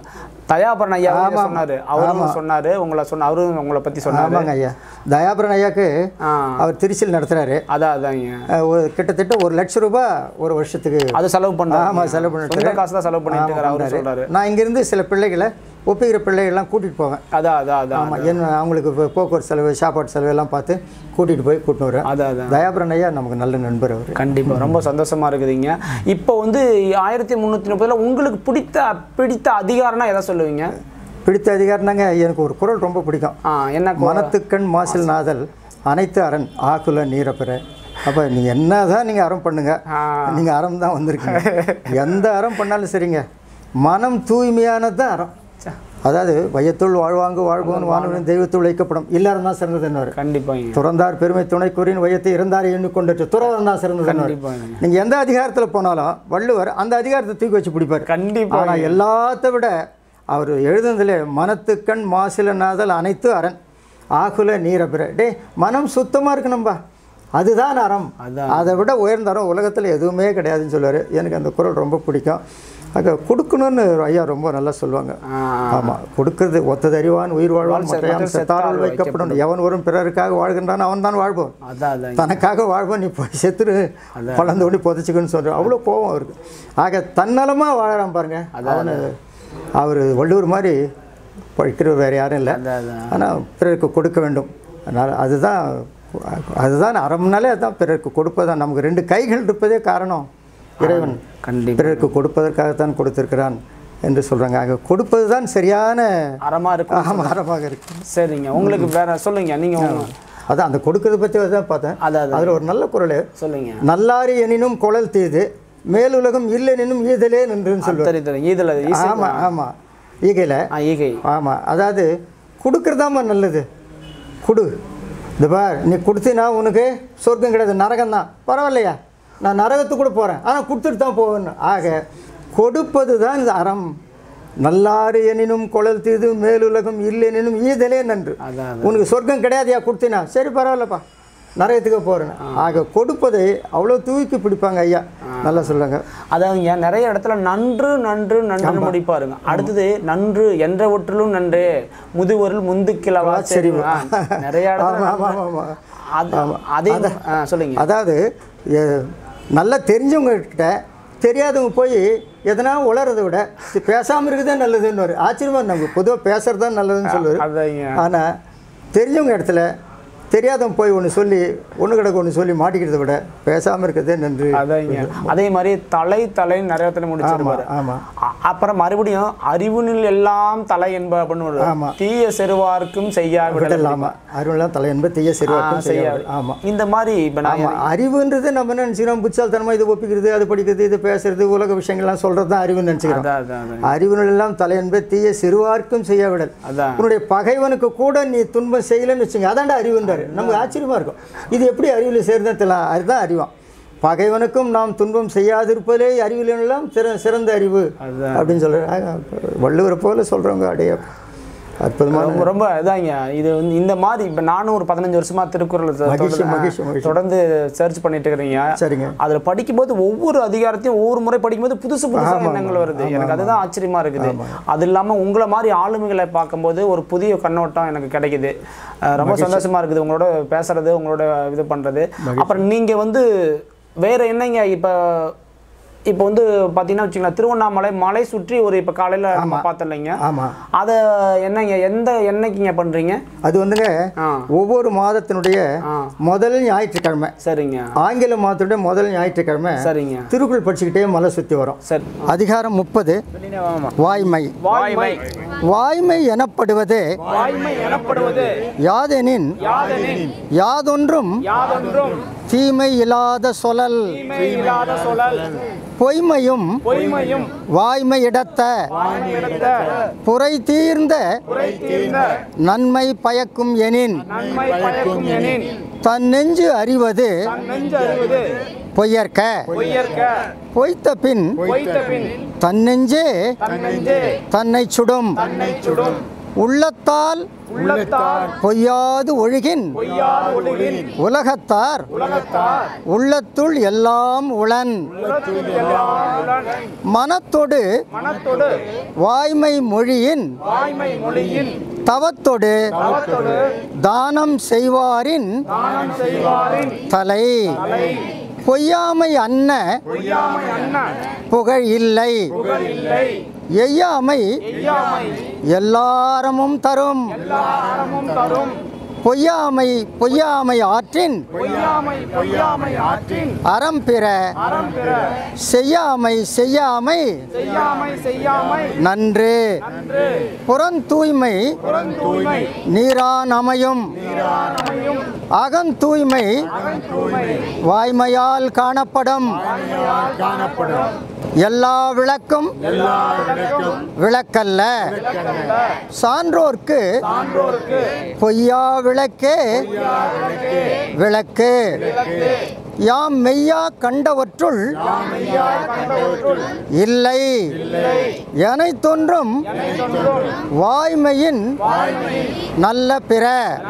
தயாபரன் ஐயா
ஆமா.
சொன்னாரு அவரும்
ஆமா.
சொன்னாரு உங்களை சொன்ன அவரும் உங்களை பத்தி சொன்னாரு
ஆமாங்க ஐயா தயாபரன் ஐயாக்கு
ஆ.
அவர் திருச்சியில் நடத்துறாரு
அதான் அதாங்க
அஹ், ஒரு கிட்டத்தட்ட ஒரு லட்ச ரூபாய் ஒரு வருஷத்துக்கு
அது செலவு பண்றாரு
ஆமா செலவு பண்ணிட்டு
சொந்த காசு தான் செலவு பண்ணிட்டு இருக்காரு அவரு சொல்றாரு
நான் இங்கிருந்து சில பிள்ளைகளை ஒப்பிக்கிற பிள்ளைகள்லாம் கூட்டிட்டு போவேன்
அதான் அதான் அதான்
ஆமாம் என்ன அவங்களுக்கு இப்போ போக்குவரத்து செலவு சாப்பாடு செலவு எல்லாம் பார்த்து கூட்டிகிட்டு போய் கூட்டின்னு வருவேன்
அதான் அதான்
தயாபரன் ஐயா நமக்கு நல்ல நண்பர் அவர்
கண்டிப்பா ரொம்ப சந்தோஷமா இருக்குதுங்க இப்போ வந்து ஆயிரத்தி முந்நூற்றி முப்பதுல உங்களுக்கு பிடித்த பிடித்த அதிகாரம்னா எதை சொல்லுவீங்க
பிடித்த அதிகாரம்னாங்க எனக்கு ஒரு குரல் ரொம்ப பிடிக்கும்
ஆ என்ன கு-
மனத்துக்கண் மாசில் நாதல் அனைத்து அரண் ஆக்குல நீரப்பெற அப்போ நீங்கள் என்ன தான் நீங்கள் அறம் பண்ணுங்க நீங்கள் அறம் தான் வந்திருக்கீங்க எந்த அறம் பண்ணாலும் சரிங்க மனம் தூய்மையானது தான் அறம் அதாவது வையத்துள் வாழ்வாங்கு வாழ்வோன் வானவன் தெய்வத்துள் வைக்கப்படும் எல்லாரும் தான் சிறந்ததுன்னு
கண்டிப்பாங்க
துறந்தார் பெருமை துணை கூறின் வையத்தை இருந்தார் எண்ணி கொண்டு துறவரம் தான் சிறந்ததுன்னு
கண்டிப்பாங்க.
நீங்க எந்த அதிகாரத்தில் போனாலும் வள்ளுவர் அந்த அதிகாரத்தை தூக்கி வச்சு பிடிப்பார்
கண்டிப்பா
ஆனால் எல்லாத்த விட அவர் எழுதுனதுல மனத்துக்கண் மாசிலனாதல் அனைத்து அரண் ஆகுல நீரபிர டேய் மனம் சுத்தமாக இருக்கணும்பா அதுதான் அறம்
அதான்.
அதை விட உயர்ந்த அறம் உலகத்தில் எதுவுமே கிடையாதுன்னு சொல்லுவார் எனக்கு அந்த குரல் ரொம்ப பிடிக்கும் அங்கே கொடுக்கணும்னு ஐயா ரொம்ப நல்லா சொல்லுவாங்க ஆமாம் கொடுக்கறது ஒத்தது அறிவான் உயிர் வாழ்வான்
வாழ் செ-
மற்றையான்
மற்ற
செத்தால்
செத்தால்
வைக்கப்படும் எவன் வரும் பிறருக்காக வாழ்கின்றான் அவன் தான் வாழ்வோம்
அதான் அதான்
தனக்காக வாழ்வோம் நீ போய் செத்துரு பழந்து ஓடி புதைச்சிக்கன்னு சொல்ற அவ்வளோ கோபம் அவருக்கு ஆக தன்னலமாக வாழறான் பாருங்க அவனு அவர் வள்ளுவர் மாதிரி படிக்கிறவர் வேறு யாரும் இல்லை
அதான் அதான்
ஆனால் பிறருக்கு கொடுக்க வேண்டும் அதனால் அதுதான் அதுதான் அறம்னாலே அதுதான் பிறருக்கு கொடுப்பதுதான் நமக்கு ரெண்டு கைகள் இருப்பதே காரணம் இறைவன்
கண்டிப்பா
பிறருக்கு கொடுப்பதற்காகத்தான் கொடுத்திருக்கிறான் என்று சொல்கிறாங்க ஆக கொடுப்பது தான் சரியான
அறமா இருக்கும்
ஆமாம் அறமாக இருக்கு
சரிங்க உங்களுக்கு வேற சொல்லுங்க நீங்க உங்க-
அதான் அந்த கொடுக்கறத பற்றி தான் பார்த்தேன்
அதான் அதான்
அதில் ஒரு நல்ல குரல்
சொல்லுங்க
நல்லாரி எனினும் குழல் தீது மேலுலகம் இல்லெனினும் ஈதலே நின்றுன்னு சொல்லுவார்
தெரியும் தெரியும் இதுல
ஆமாம் ஆமாம் ஈகையில்
ஆ ஈகை
ஆமாம் அதாவது கொடுக்கறதாம்மா நல்லது கொடு இந்த பார் நீ கொடுத்தினா உனக்கு சொர்க்கம் கிடையாது நரகம் தான் பரவாயில்லையா நான் நரகத்துக்கு கூட போகிறேன் ஆனால் கொடுத்துட்டு தான் போவேன்னு ஆக கொடுப்பது தான் இந்த அறம் நல்லாறு எனினும் குழல் தீது மேலுலகம் இல்லெனினும் ஈதலே நன்று
அதான்
உனக்கு சொர்க்கம் கிடையாதுயா கொடுத்தினா சரி பரவாயில்லப்பா நரகத்துக்கு போகிறேன் ஆக கொடுப்பதை அவ்வளோ தூக்கி பிடிப்பாங்க ஐயா நல்லா சொல்லுங்க
அதாவதுங்க நிறைய இடத்துல நன்று நன்று நன்று முடிப்பாருங்க அடுத்தது நன்று என்றவற்றிலும் நன்றே முதுவரில் முந்து கிழவா சரி நிறைய இடத்துல
ஆமாம் ஆமாம் ஆமாம்
அது- அதே ஆ, சொல்லுங்க
அதாவது எ- நல்லா தெரிஞ்சவங்க கிட்ட தெரியாதவங்க போய் எதனா உளறதை விட பேசாமல் இருக்குதே நல்லதுன்னு ஆச்சரியமாக நம்ம பொதுவாக பேசுறது தான் நல்லதுன்னு சொல்லுவார்
அதாங்க
ஆனால் தெரிஞ்சவங்க இடத்துல தெரியாதவங்க போய் ஒன்று சொல்லி ஒன்று கிடக்கு ஒன்று சொல்லி மாட்டிக்கிறத விட பேசாமல் இருக்கிறதே நன்று
அதாங்க அதே மாதிரி தலை தலை நிறைய இடத்துல முடிச்சிருப்பாரு
ஆமாம்
அ- அப்புறம் மறுபடியும் அறிவுனில் எல்லாம் தலை என்ப அப்படின்னு ஒரு
ஆமா.
தீய செருவார்க்கும் செய்யா விடல்
விடல் ஆமாம் அருள்லாம் தலை என்பது தீய சிறுவாக்கம்
செய்யா
செய்யாது ஆமாம்
இந்த மாதிரி இப்ப நான்
ஆமாம் அறிவுன்றது நம்ம என்ன நினச்சிக்கிறோம் புத்தால்தனமாக இது ஒப்பிக்கிறது அது படிக்கிறது இது பேசுறது உலக விஷயங்கள்லாம் சொல்கிறது தான் அறிவுன்னு நினச்சிக்கிறோம்
அதான் அதான் அதான்.
அறிவுகள் எல்லாம் தலை என்பது தீய சிறுவார்க்கும் செய்ய விடல்
அதான்
உன்னுடைய பகைவனுக்கு கூட நீ துன்பம் செய்யலைன்னு வச்சுங்க அதான்டா அறிவுன்றாரு நமக்கு ஆச்சரியமா இருக்கும் இது எப்படி அறிவில் சேர்ந்தா தெரியல அதுதான் அறிவான் பகைவனுக்கும் நாம் துன்பம் செய்யாதிருப்பதே அறிவில் எல்லாம் சிற சிறந்த அறிவு
அதான்.
அப்படின்னு சொல்கிறாங்க வள்ளுவரை போல சொல்கிறவங்க அடைய அற்புதமான
ரொம்ப ரொம்ப இதாங்க இது வந்து இந்த மாதிரி இப்போ நானும் ஒரு பதினஞ்சு வருஷமா திருக்குறள் தொ-
மகிழ்ச்சி,
தொடர்ந்து-
மகிழ்ச்சி, மகிழ்ச்சி.
தொடர்ந்து சர்ச் பண்ணிட்டு இருக்கிறீங்க
சரிங்க
அதில் படிக்கும்போது ஒவ்வொரு அதிகாரத்தையும் ஒவ்வொரு முறை படிக்கும்போது புதுசு புதுசு
ஆமா,
எண்ணங்கள் வருது
ஆமா,
எனக்கு அதுதான் ஆச்சரியமா இருக்குது அது இல்லாமல் உங்களை மாதிரி ஆளுமைகளை பார்க்கும்போது ஒரு புதிய கண்ணோட்டம் எனக்கு கிடைக்குது அஹ் ரொம்ப சந்தோஷமா இருக்குது உங்களோட பேசுறது உங்களோட இது பண்றது அப்புறம் நீங்க வந்து வேற என்னங்க இப்போ இப்போ வந்து பார்த்தீங்கன்னா வச்சுங்களேன் திருவண்ணாமலை மலை சுற்றி ஒரு இப்போ காலையில் நம்ம பார்த்தோம்
ஆமாம்
அதை என்னங்க எந்த என்னைக்குங்க பண்றீங்க
அது வந்துங்க
ஆ
ஒவ்வொரு மாதத்தினுடைய
ஆ
முதல் ஞாயிற்றுக்கிழமை
சரிங்க
ஆங்கில மாதத்துடைய முதல் ஞாயிற்றுக்கிழமை
சரிங்க
திருக்குறள் படிச்சுக்கிட்டே மலை சுற்றி வரும்
சரி
அதிகாரம் முப்பது வாய்மை
வாய்மை
வாய்மை எனப்படுவது
வாய்மை எனப்படுவது
யாதெனின் யாதொன்றும்
யாதொன்றும்
தீமை இல்லாத சொலல்
தீமை இல்லாத சொலல்
பொய்மையும்
பொய்மையும்
வாய்மை இடத்த
வாய்மையிடத்த
புரை தீர்ந்த
குறை தீர்ந்த
நன்மை பயக்கும் எனின்
நன்மை பயக்கும் எனின்
தன் நெஞ்சு அறிவது
தன் நெஞ்சு அறிவது
பொய்யற்க
பொய்யற்க
பொய்த்த பின்
பொய்த்த பின்
தன் நெஞ்சே
தன் நெஞ்சே
தன்னை சுடும்
தன்னை சுடும்
உள்ளத்தால் பொய்யாது ஒழுகின் உலகத்தார் உள்ளத்துள் எல்லாம் உளன் மனத்தொடு வாய்மை மொழியின் தவத்தொடு தானம் செய்வாரின் தலை பொய்யாமை அன்ன புகழ் இல்லை எய்யாமை எல்லாரமும் தரும் பொய்யாமை பொய்யாமை ஆற்றின் அறம் பிற செய்யாமை செய்யாமை நன்று புறந்தூய்மை நீரான் அமையும் அகந்தூய்மை வாய்மையால் காணப்படும் எல்லா விளக்கும் விளக்கல்ல சான்றோர்க்கு பொய்யா விளக்கே விளக்கு யாம் மெய்யா கண்டவற்றுள் இல்லை எனை தோன்றும் வாய்மையின் நல்ல பிற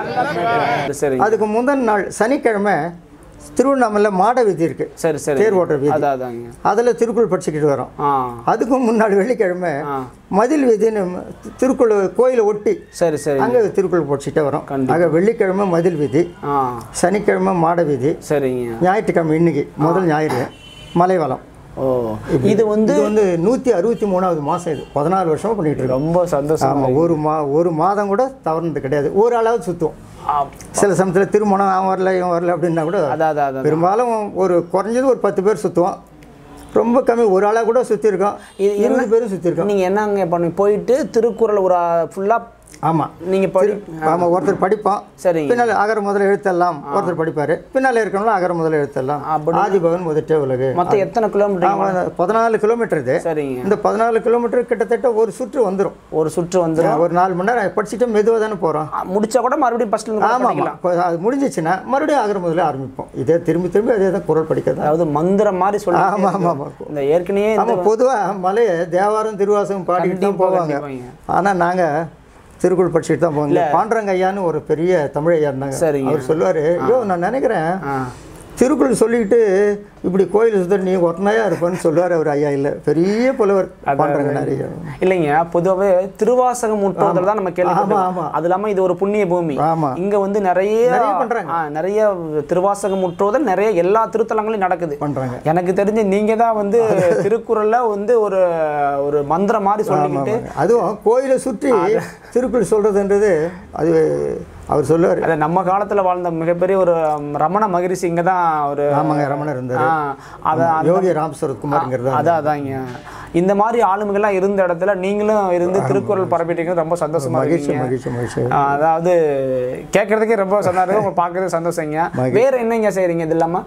அதுக்கு முந்தின நாள் சனிக்கிழமை திருவண்ணாமலை மாட வீதி இருக்கு
சரி சரி
தேர் ஓட்டுற வீதி
அதான் அதாங்க
அதில் திருக்குறள் படிச்சுக்கிட்டு வரோம்
ஆ
அதுக்கும் முன்னாடி வெள்ளிக்கிழமை மதில் வீதின்னு திருக்குறள் கோயிலை ஒட்டி
சரி சரி
அங்கே திருக்குறள் படிச்சுட்டே வரோம்
கண்டிப்பா.
ஆக வெள்ளிக்கிழமை மதில் வீதி
ஆ
சனிக்கிழமை மாட வீதி
சரிங்க
ஞாயிற்றுக்கிழமை இன்னைக்கு முதல் ஞாயிறு மலைவளம்
ஓ இது வந்து
இது வந்து நூற்றி அறுபத்தி மூணாவது மாதம் இது பதினாலு வருஷமா பண்ணிட்டு இருக்கோம்
ரொம்ப சந்தோஷம்
ஆமாம் ஒரு மா ஒரு மாதம் கூட தவறுனது கிடையாது ஒரு அளவு சுற்றுவோம் சில சமயத்தில் திருமணம் அவன் வரல இவன் வரல அப்படின்னா கூட
அதான் அதான் அதான்
பெரும்பாலும் ஒரு குறைஞ்சது ஒரு பத்து பேர் சுற்றுவோம் ரொம்ப கம்மி ஒரு ஆளாக கூட சுற்றிருக்கோம்
இது என்ன-
இருபது பேரும் சுற்றிருக்கோம்
நீங்க என்னங்க பண்ணி போயிட்டு திருக்குறள் ஒரு ஃபுல்லா
ஆமாம்
நீங்க படி
ஆமாம் ஒருத்தர் படிப்போம்
சரிங்க.
பின்னால் அகர முதல்ல எழுத்தெல்லாம் ஒருத்தர் படிப்பார் பின்னால் இருக்கணும்ல அகர முதல்ல எழுத்தெல்லாம் ஆதிபவன் முதற்றே உலகு
மொத்தம் எத்தனை கிலோமீட்டர்
ஆமாம் பதினாலு கிலோமீட்டர் இது
சரிங்க
இந்த பதினாலு கிலோமீட்டர் கிட்டத்தட்ட ஒரு சுற்று வந்துடும்
ஒரு சுற்று வந்துடும்
ஒரு நாலு மணி நேரம் படிச்சுட்டு மெதுவாக தானே போகிறோம்
முடிச்சா கூட மறுபடியும் ஃபர்ஸ்ட்ல இருந்து கூட
ஆமாம்
படிக்கலாம்
இப்போ அது முடிஞ்சிச்சுன்னா மறுபடியும் ஆகிற முதல்ல ஆரம்பிப்போம் இதே திரும்பி திரும்பி அதே தான் குரல் படிக்கிறது
அதாவது மந்திரம் மாதிரி சொல்லி
ஆமாம் ஆமாம் ஆமாம்
இந்த ஏற்கனவே இந்த-
ஆமாம் பொதுவாக மலையை தேவாரம் திருவாசகம் பாடிக்கிட்டு தான்
கண்டிப்பா,
போவாங்க
கண்டிப்பாங்க.
ஆனால் நாங்கள் திருக்குறள் படிச்சுட்டு தான் போவாங்க பாண்டரங்க ஐயான்னு ஒரு பெரிய தமிழ் ஐயா இருந்தாங்க
சரிங்க.
அவர் சொல்லுவார் ஐயோ நான் நினைக்கிறேன் திருக்குறள் சொல்லிக்கிட்டு இப்படி கோயில் சுத்தர் நீ ஒத்தனையாக இருப்பேன்னு சொல்லுவார் அவர் ஐயா இல்லை பெரிய புலவர் பாண்டரங்க நிறைய
இல்லைங்க பொதுவாகவே திருவாசகம் முற்றோதல் தான் நம்ம
ஆமா,
கேள்விப்பட்டோம்
ஆமா.
அது இல்லாம இது ஒரு புண்ணிய பூமி
ஆமா.
இங்க வந்து நிறைய
நிறைய பண்றாங்க.
ஆ, நிறைய திருவாசகம் முற்றோதல் நிறைய எல்லா திருத்தலங்களும் நடக்குது
பண்றாங்க
எனக்கு தெரிஞ்சு நீங்க தான் வந்து திருக்குறள்ல வந்து ஒரு ஒரு மந்திரம் மாதிரி சொல்லிக்கிட்டு
ஆமாம் அதுவும் கோயிலை சுற்றி திருக்குறள் சொல்கிறதுன்றது அது அவர் சொல்லுவார்
அது நம்ம காலத்துல வாழ்ந்த மிகப்பெரிய ஒரு ரமண மகரிஷி இங்க தான் ஒரு
ஆமாங்க ரமணர் இருந்தார்
ஆ, அத
ஆமா,
அந்த-
யோகி ராம் சரத்குமார்ங்கிறது
அதான் அதாங்க இந்த மாதிரி ஆளுமைகள்லாம் இருந்த இடத்துல நீங்களும் இருந்து திருக்குறள் பரப்பிட்டீங்க ரொம்ப சந்தோஷமா
மகிழ்ச்சி
இருக்கீங்க
மகிழ்ச்சி மகிழ்ச்சி
ஆ, அதாவது கேட்கறதுக்கே ரொம்ப சந்தோஷம் உங்களை பார்க்கறது சந்தோஷங்க
மகிழ்ச்சி.
வேற என்னங்க செய்றீங்க இது இல்லாம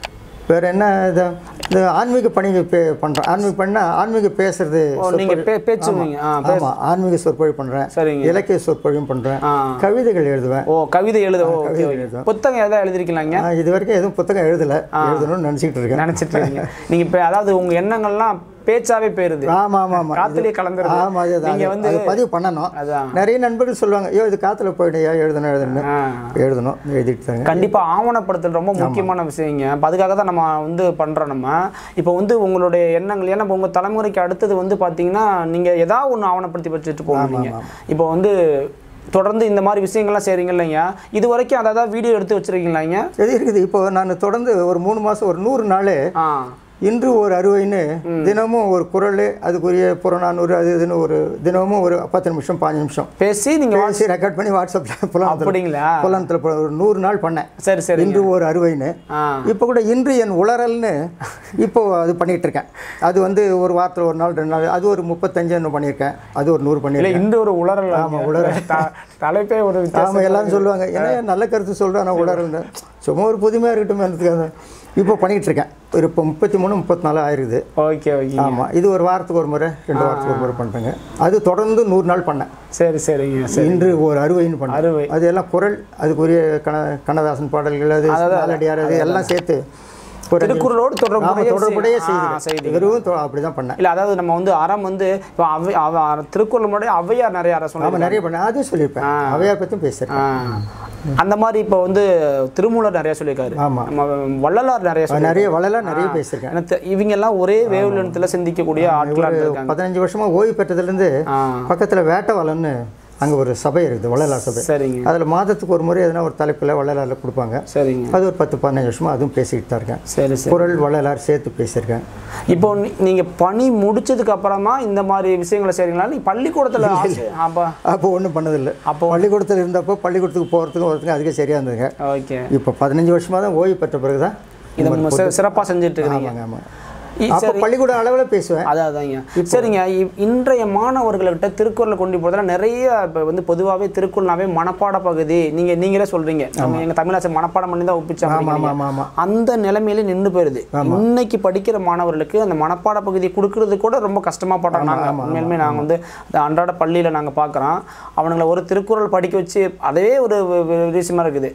வேற என்ன இது இந்த ஆன்மீக பணி பே பண்ணுறேன் ஆன்மீக பண்ணால் ஆன்மீக பேசுறது
ஓ, நீங்க
சொற்பொழி-
பே- பேச்சுவீங்க. ஆ,
ஆமா.
பேசு.
ஆமா ஆன்மீக சொற்பொழி பண்ணுறேன்
சரிங்க.
இலக்கிய சொற்பொழியும் பண்ணுறேன்
ஆ.
கவிதைகள் எழுதுவேன்
ஓ கவிதை எழுத ஓ,
கவிதை
okay, okay.
எழுதுவேன்.
புத்தகம் எதாவது எழுதிருக்கீங்களாங்க
நான் இது வரைக்கும் எதுவும் புத்தகம் எழுதலை எழுதணும்னு நினச்சிக்கிட்டு இருக்கேன்
நினைச்சிட்டு இருக்கீங்க நீங்க இப்ப அதாவது உங்க எண்ணங்கள்லாம் பேச்சாவே போயிருது
ஆமா ஆமா ஆமா
காத்துலயே கலந்துருது
ஆமா அதுதான்
நீங்க
அது-
வந்து
அது பதிவு பண்ணணும்
அதான்.
நிறைய நண்பர்கள் சொல்லுவாங்க ஐயோ இது காத்துல போயிடுயா எழுதணும் எழுதணும்
ஆ.
எழுதணும் எழுதிட்டு தாங்க
கண்டிப்பா ஆவணப்படுத்தல் ரொம்ப முக்கியமான விஷயங்க அப்ப அதுக்காக தான் நம்ம வந்து பண்றோம் நம்ம இப்போ வந்து உங்களுடைய எண்ணங்கள் ஏன்னா இப்ப உங்க தலைமுறைக்கு அடுத்தது வந்து பாத்தீங்கன்னா நீங்க ஏதாவது ஒண்ணு ஆவணப்படுத்தி வச்சுட்டு போகணும் நீங்க இப்போ வந்து தொடர்ந்து இந்த மாதிரி விஷயங்கள்லாம் செய்றீங்க இல்லைங்க இது வரைக்கும் அதை ஏதாவது வீடியோ எடுத்து வச்சிருக்கீங்களாங்க
எது இருக்குது இப்போ நான் தொடர்ந்து ஒரு மூணு மாசம் ஒரு நூறு நாள்
ஆ
இன்று ஒரு அறுவைன்னு தினமும் ஒரு குரல் அதுக்குரிய புறநானூறு அது இதுன்னு ஒரு தினமும் ஒரு பத்து நிமிஷம் பாஞ்சு நிமிஷம்
பேசி நீங்க
பேசி ரெக்கார்ட் பண்ணி வாட்ஸ்அப்பில் புலனத்தில்
அப்படிங்களா?
புலனத்தில் ஒரு நூறு நாள் பண்ணேன்
சரி சரி
இன்று ஒரு அறுவைன்னு
ஆ
இப்போ கூட இன்று என் உளறல்னு இப்போ அது பண்ணிட்டு இருக்கேன் அது வந்து ஒரு வாரத்தில் ஒரு நாள் ரெண்டு நாள் அது ஒரு முப்பத்தஞ்சு இன்னும் பண்ணியிருக்கேன் அது ஒரு நூறு
இல்ல
பண்ணியிருக்கேன்
இந்த ஒரு உளறல்
ஆமா, உளறல்.
த- தலைப்பே ஒரு வித்தியாசம்
ஆமாம் எல்லாரும் சொல்லுவாங்க என்ன நல்ல கருத்து சொல்கிறேன் நான் உளறல்னு சும்மா ஒரு புதுமையாக இருக்கட்டும் இப்போ பண்ணிட்டு இருக்கேன் ஒரு இப்போ முப்பத்தி மூணு முப்பத்தி நாலு ஆயிருக்குது
ஓகே ஓகே
ஆமாம் இது ஒரு வாரத்துக்கு ஒரு முறை ரெண்டு வாரத்துக்கு ஒரு முறை பண்ணுறேங்க அது தொடர்ந்து நூறு நாள் பண்ணேன்
சரி சரிங்க சரி
இன்று ஒரு அறுவைன்னு பண்ணேன்
அறுவை.
அது எல்லாம் குரல் அதுக்குரிய கண கண்ணதாசன் பாடல்கள் அது நாலடியார் அது எல்லாம் சேர்த்து ஒரு அஞ்சு
திருக்குறளோடு
நிமிஷம். ஆமா,
தொடர்புடைய
தொடர்புடைய
விஷயம். ஆ,
செய்தி
செய்திகள்.
வெறும் தொ- அப்படிதான் பண்ணேன்
இல்ல அதாவது நம்ம வந்து அறம் வந்து இப்போ அவை அவ திருக்குறள் முன்னாடி ஔவையார் நிறைய அறம்
ஆமா
சொல்லியிருக்காங்க.
நிறைய பண்ணேன் அதுவும் சொல்லியிருப்பேன் அவையார் பற்றியும் பேசுகிறேன்
ஆ. அந்த மாதிரி இப்போ வந்து திருமூலர் நிறைய சொல்லியிருக்காரு
ஆமா.
நம்ம வள்ளலார் நிறைய
நிறைய
சொல்லியிருக்காரு.
வளலாம் நிறைய பேசியிருக்கேன்
எனக்கு தெ- இவங்க எல்லாம் ஒரே வேவ் லென்த்தில் சிந்திக்கக்கூடிய ஆட்களா
ஒரு
இருக்காங்க
பதினஞ்சு வருஷமா ஓய்வு பெற்றதுலேருந்து பக்கத்தில் வேட்டவலம்னு அங்கே ஒரு சபை இருக்குது வள்ளலார் சபை
சரிங்க
அதில் மாதத்துக்கு ஒரு முறை எதனா ஒரு தலைப்பில் வள்ளலாரில் கொடுப்பாங்க
சரிங்க
அது ஒரு பத்து பதினஞ்சு வருஷமா அதுவும் பேசிக்கிட்டு தான் இருக்கேன்
சரி சரி
குரல் வள்ளலார் சேர்த்து பேசியிருக்கேன்
இப்போ நீ- நீங்க பணி முடிச்சதுக்கு அப்புறமா இந்த மாதிரி விஷயங்களை செய்றீங்களா நீ பள்ளிக்கூடத்துல ஆசை- அப்ப
அப்போ ஒன்றும் பண்ணதில்லை அப்போ பள்ளிக்கூடத்தில் இருந்தப்போ பள்ளிக்கூடத்துக்கு போகிறதுக்கும் வரதுக்கும் அதுக்கே சரியாக இருந்ததுங்க
ஓகே
இப்போ பதினஞ்சு வருஷமா தான் ஓய்வு பெற்ற பிறகு தான்
இதை சி- சிறப்பா செஞ்சுட்டு இருக்கீங்க
ஆமாங்க ஆமாம்
இ-
அப்போ
சரி.
பள்ளிக்கூட அளவில் பேசுவேன்
அதான் அதாங்க சரிங்க இ- இன்றைய மாணவர்கள்கிட்ட திருக்குறளை கொண்டு போகிறதுல நிறைய இப்போ வந்து பொதுவாகவே திருக்குறள்னாவே மனப்பாட பகுதி நீங்கள் நீங்களே சொல்கிறீங்க எங்கள் தமிழாசன் மனப்பாடம் பண்ணி தான் ஒப்பிச்சாங்க
ஆமாம்
நீங்க.
ஆமாம் ஆமாம்
அந்த நிலைமையில நின்று போயிருது இன்னைக்கு படிக்கிற மாணவர்களுக்கு அந்த மனப்பாட பகுதியை கொடுக்கறது கூட ரொம்ப கஷ்டமா படுறாங்க நாங்கள் உண்மையிலுமே நாங்கள் வந்து இந்த அன்றாட பள்ளியில் நாங்கள் பார்க்குறோம் அவனுங்களை ஒரு திருக்குறள் படிக்க வச்சு அதே ஒரு விஷயமா இருக்குது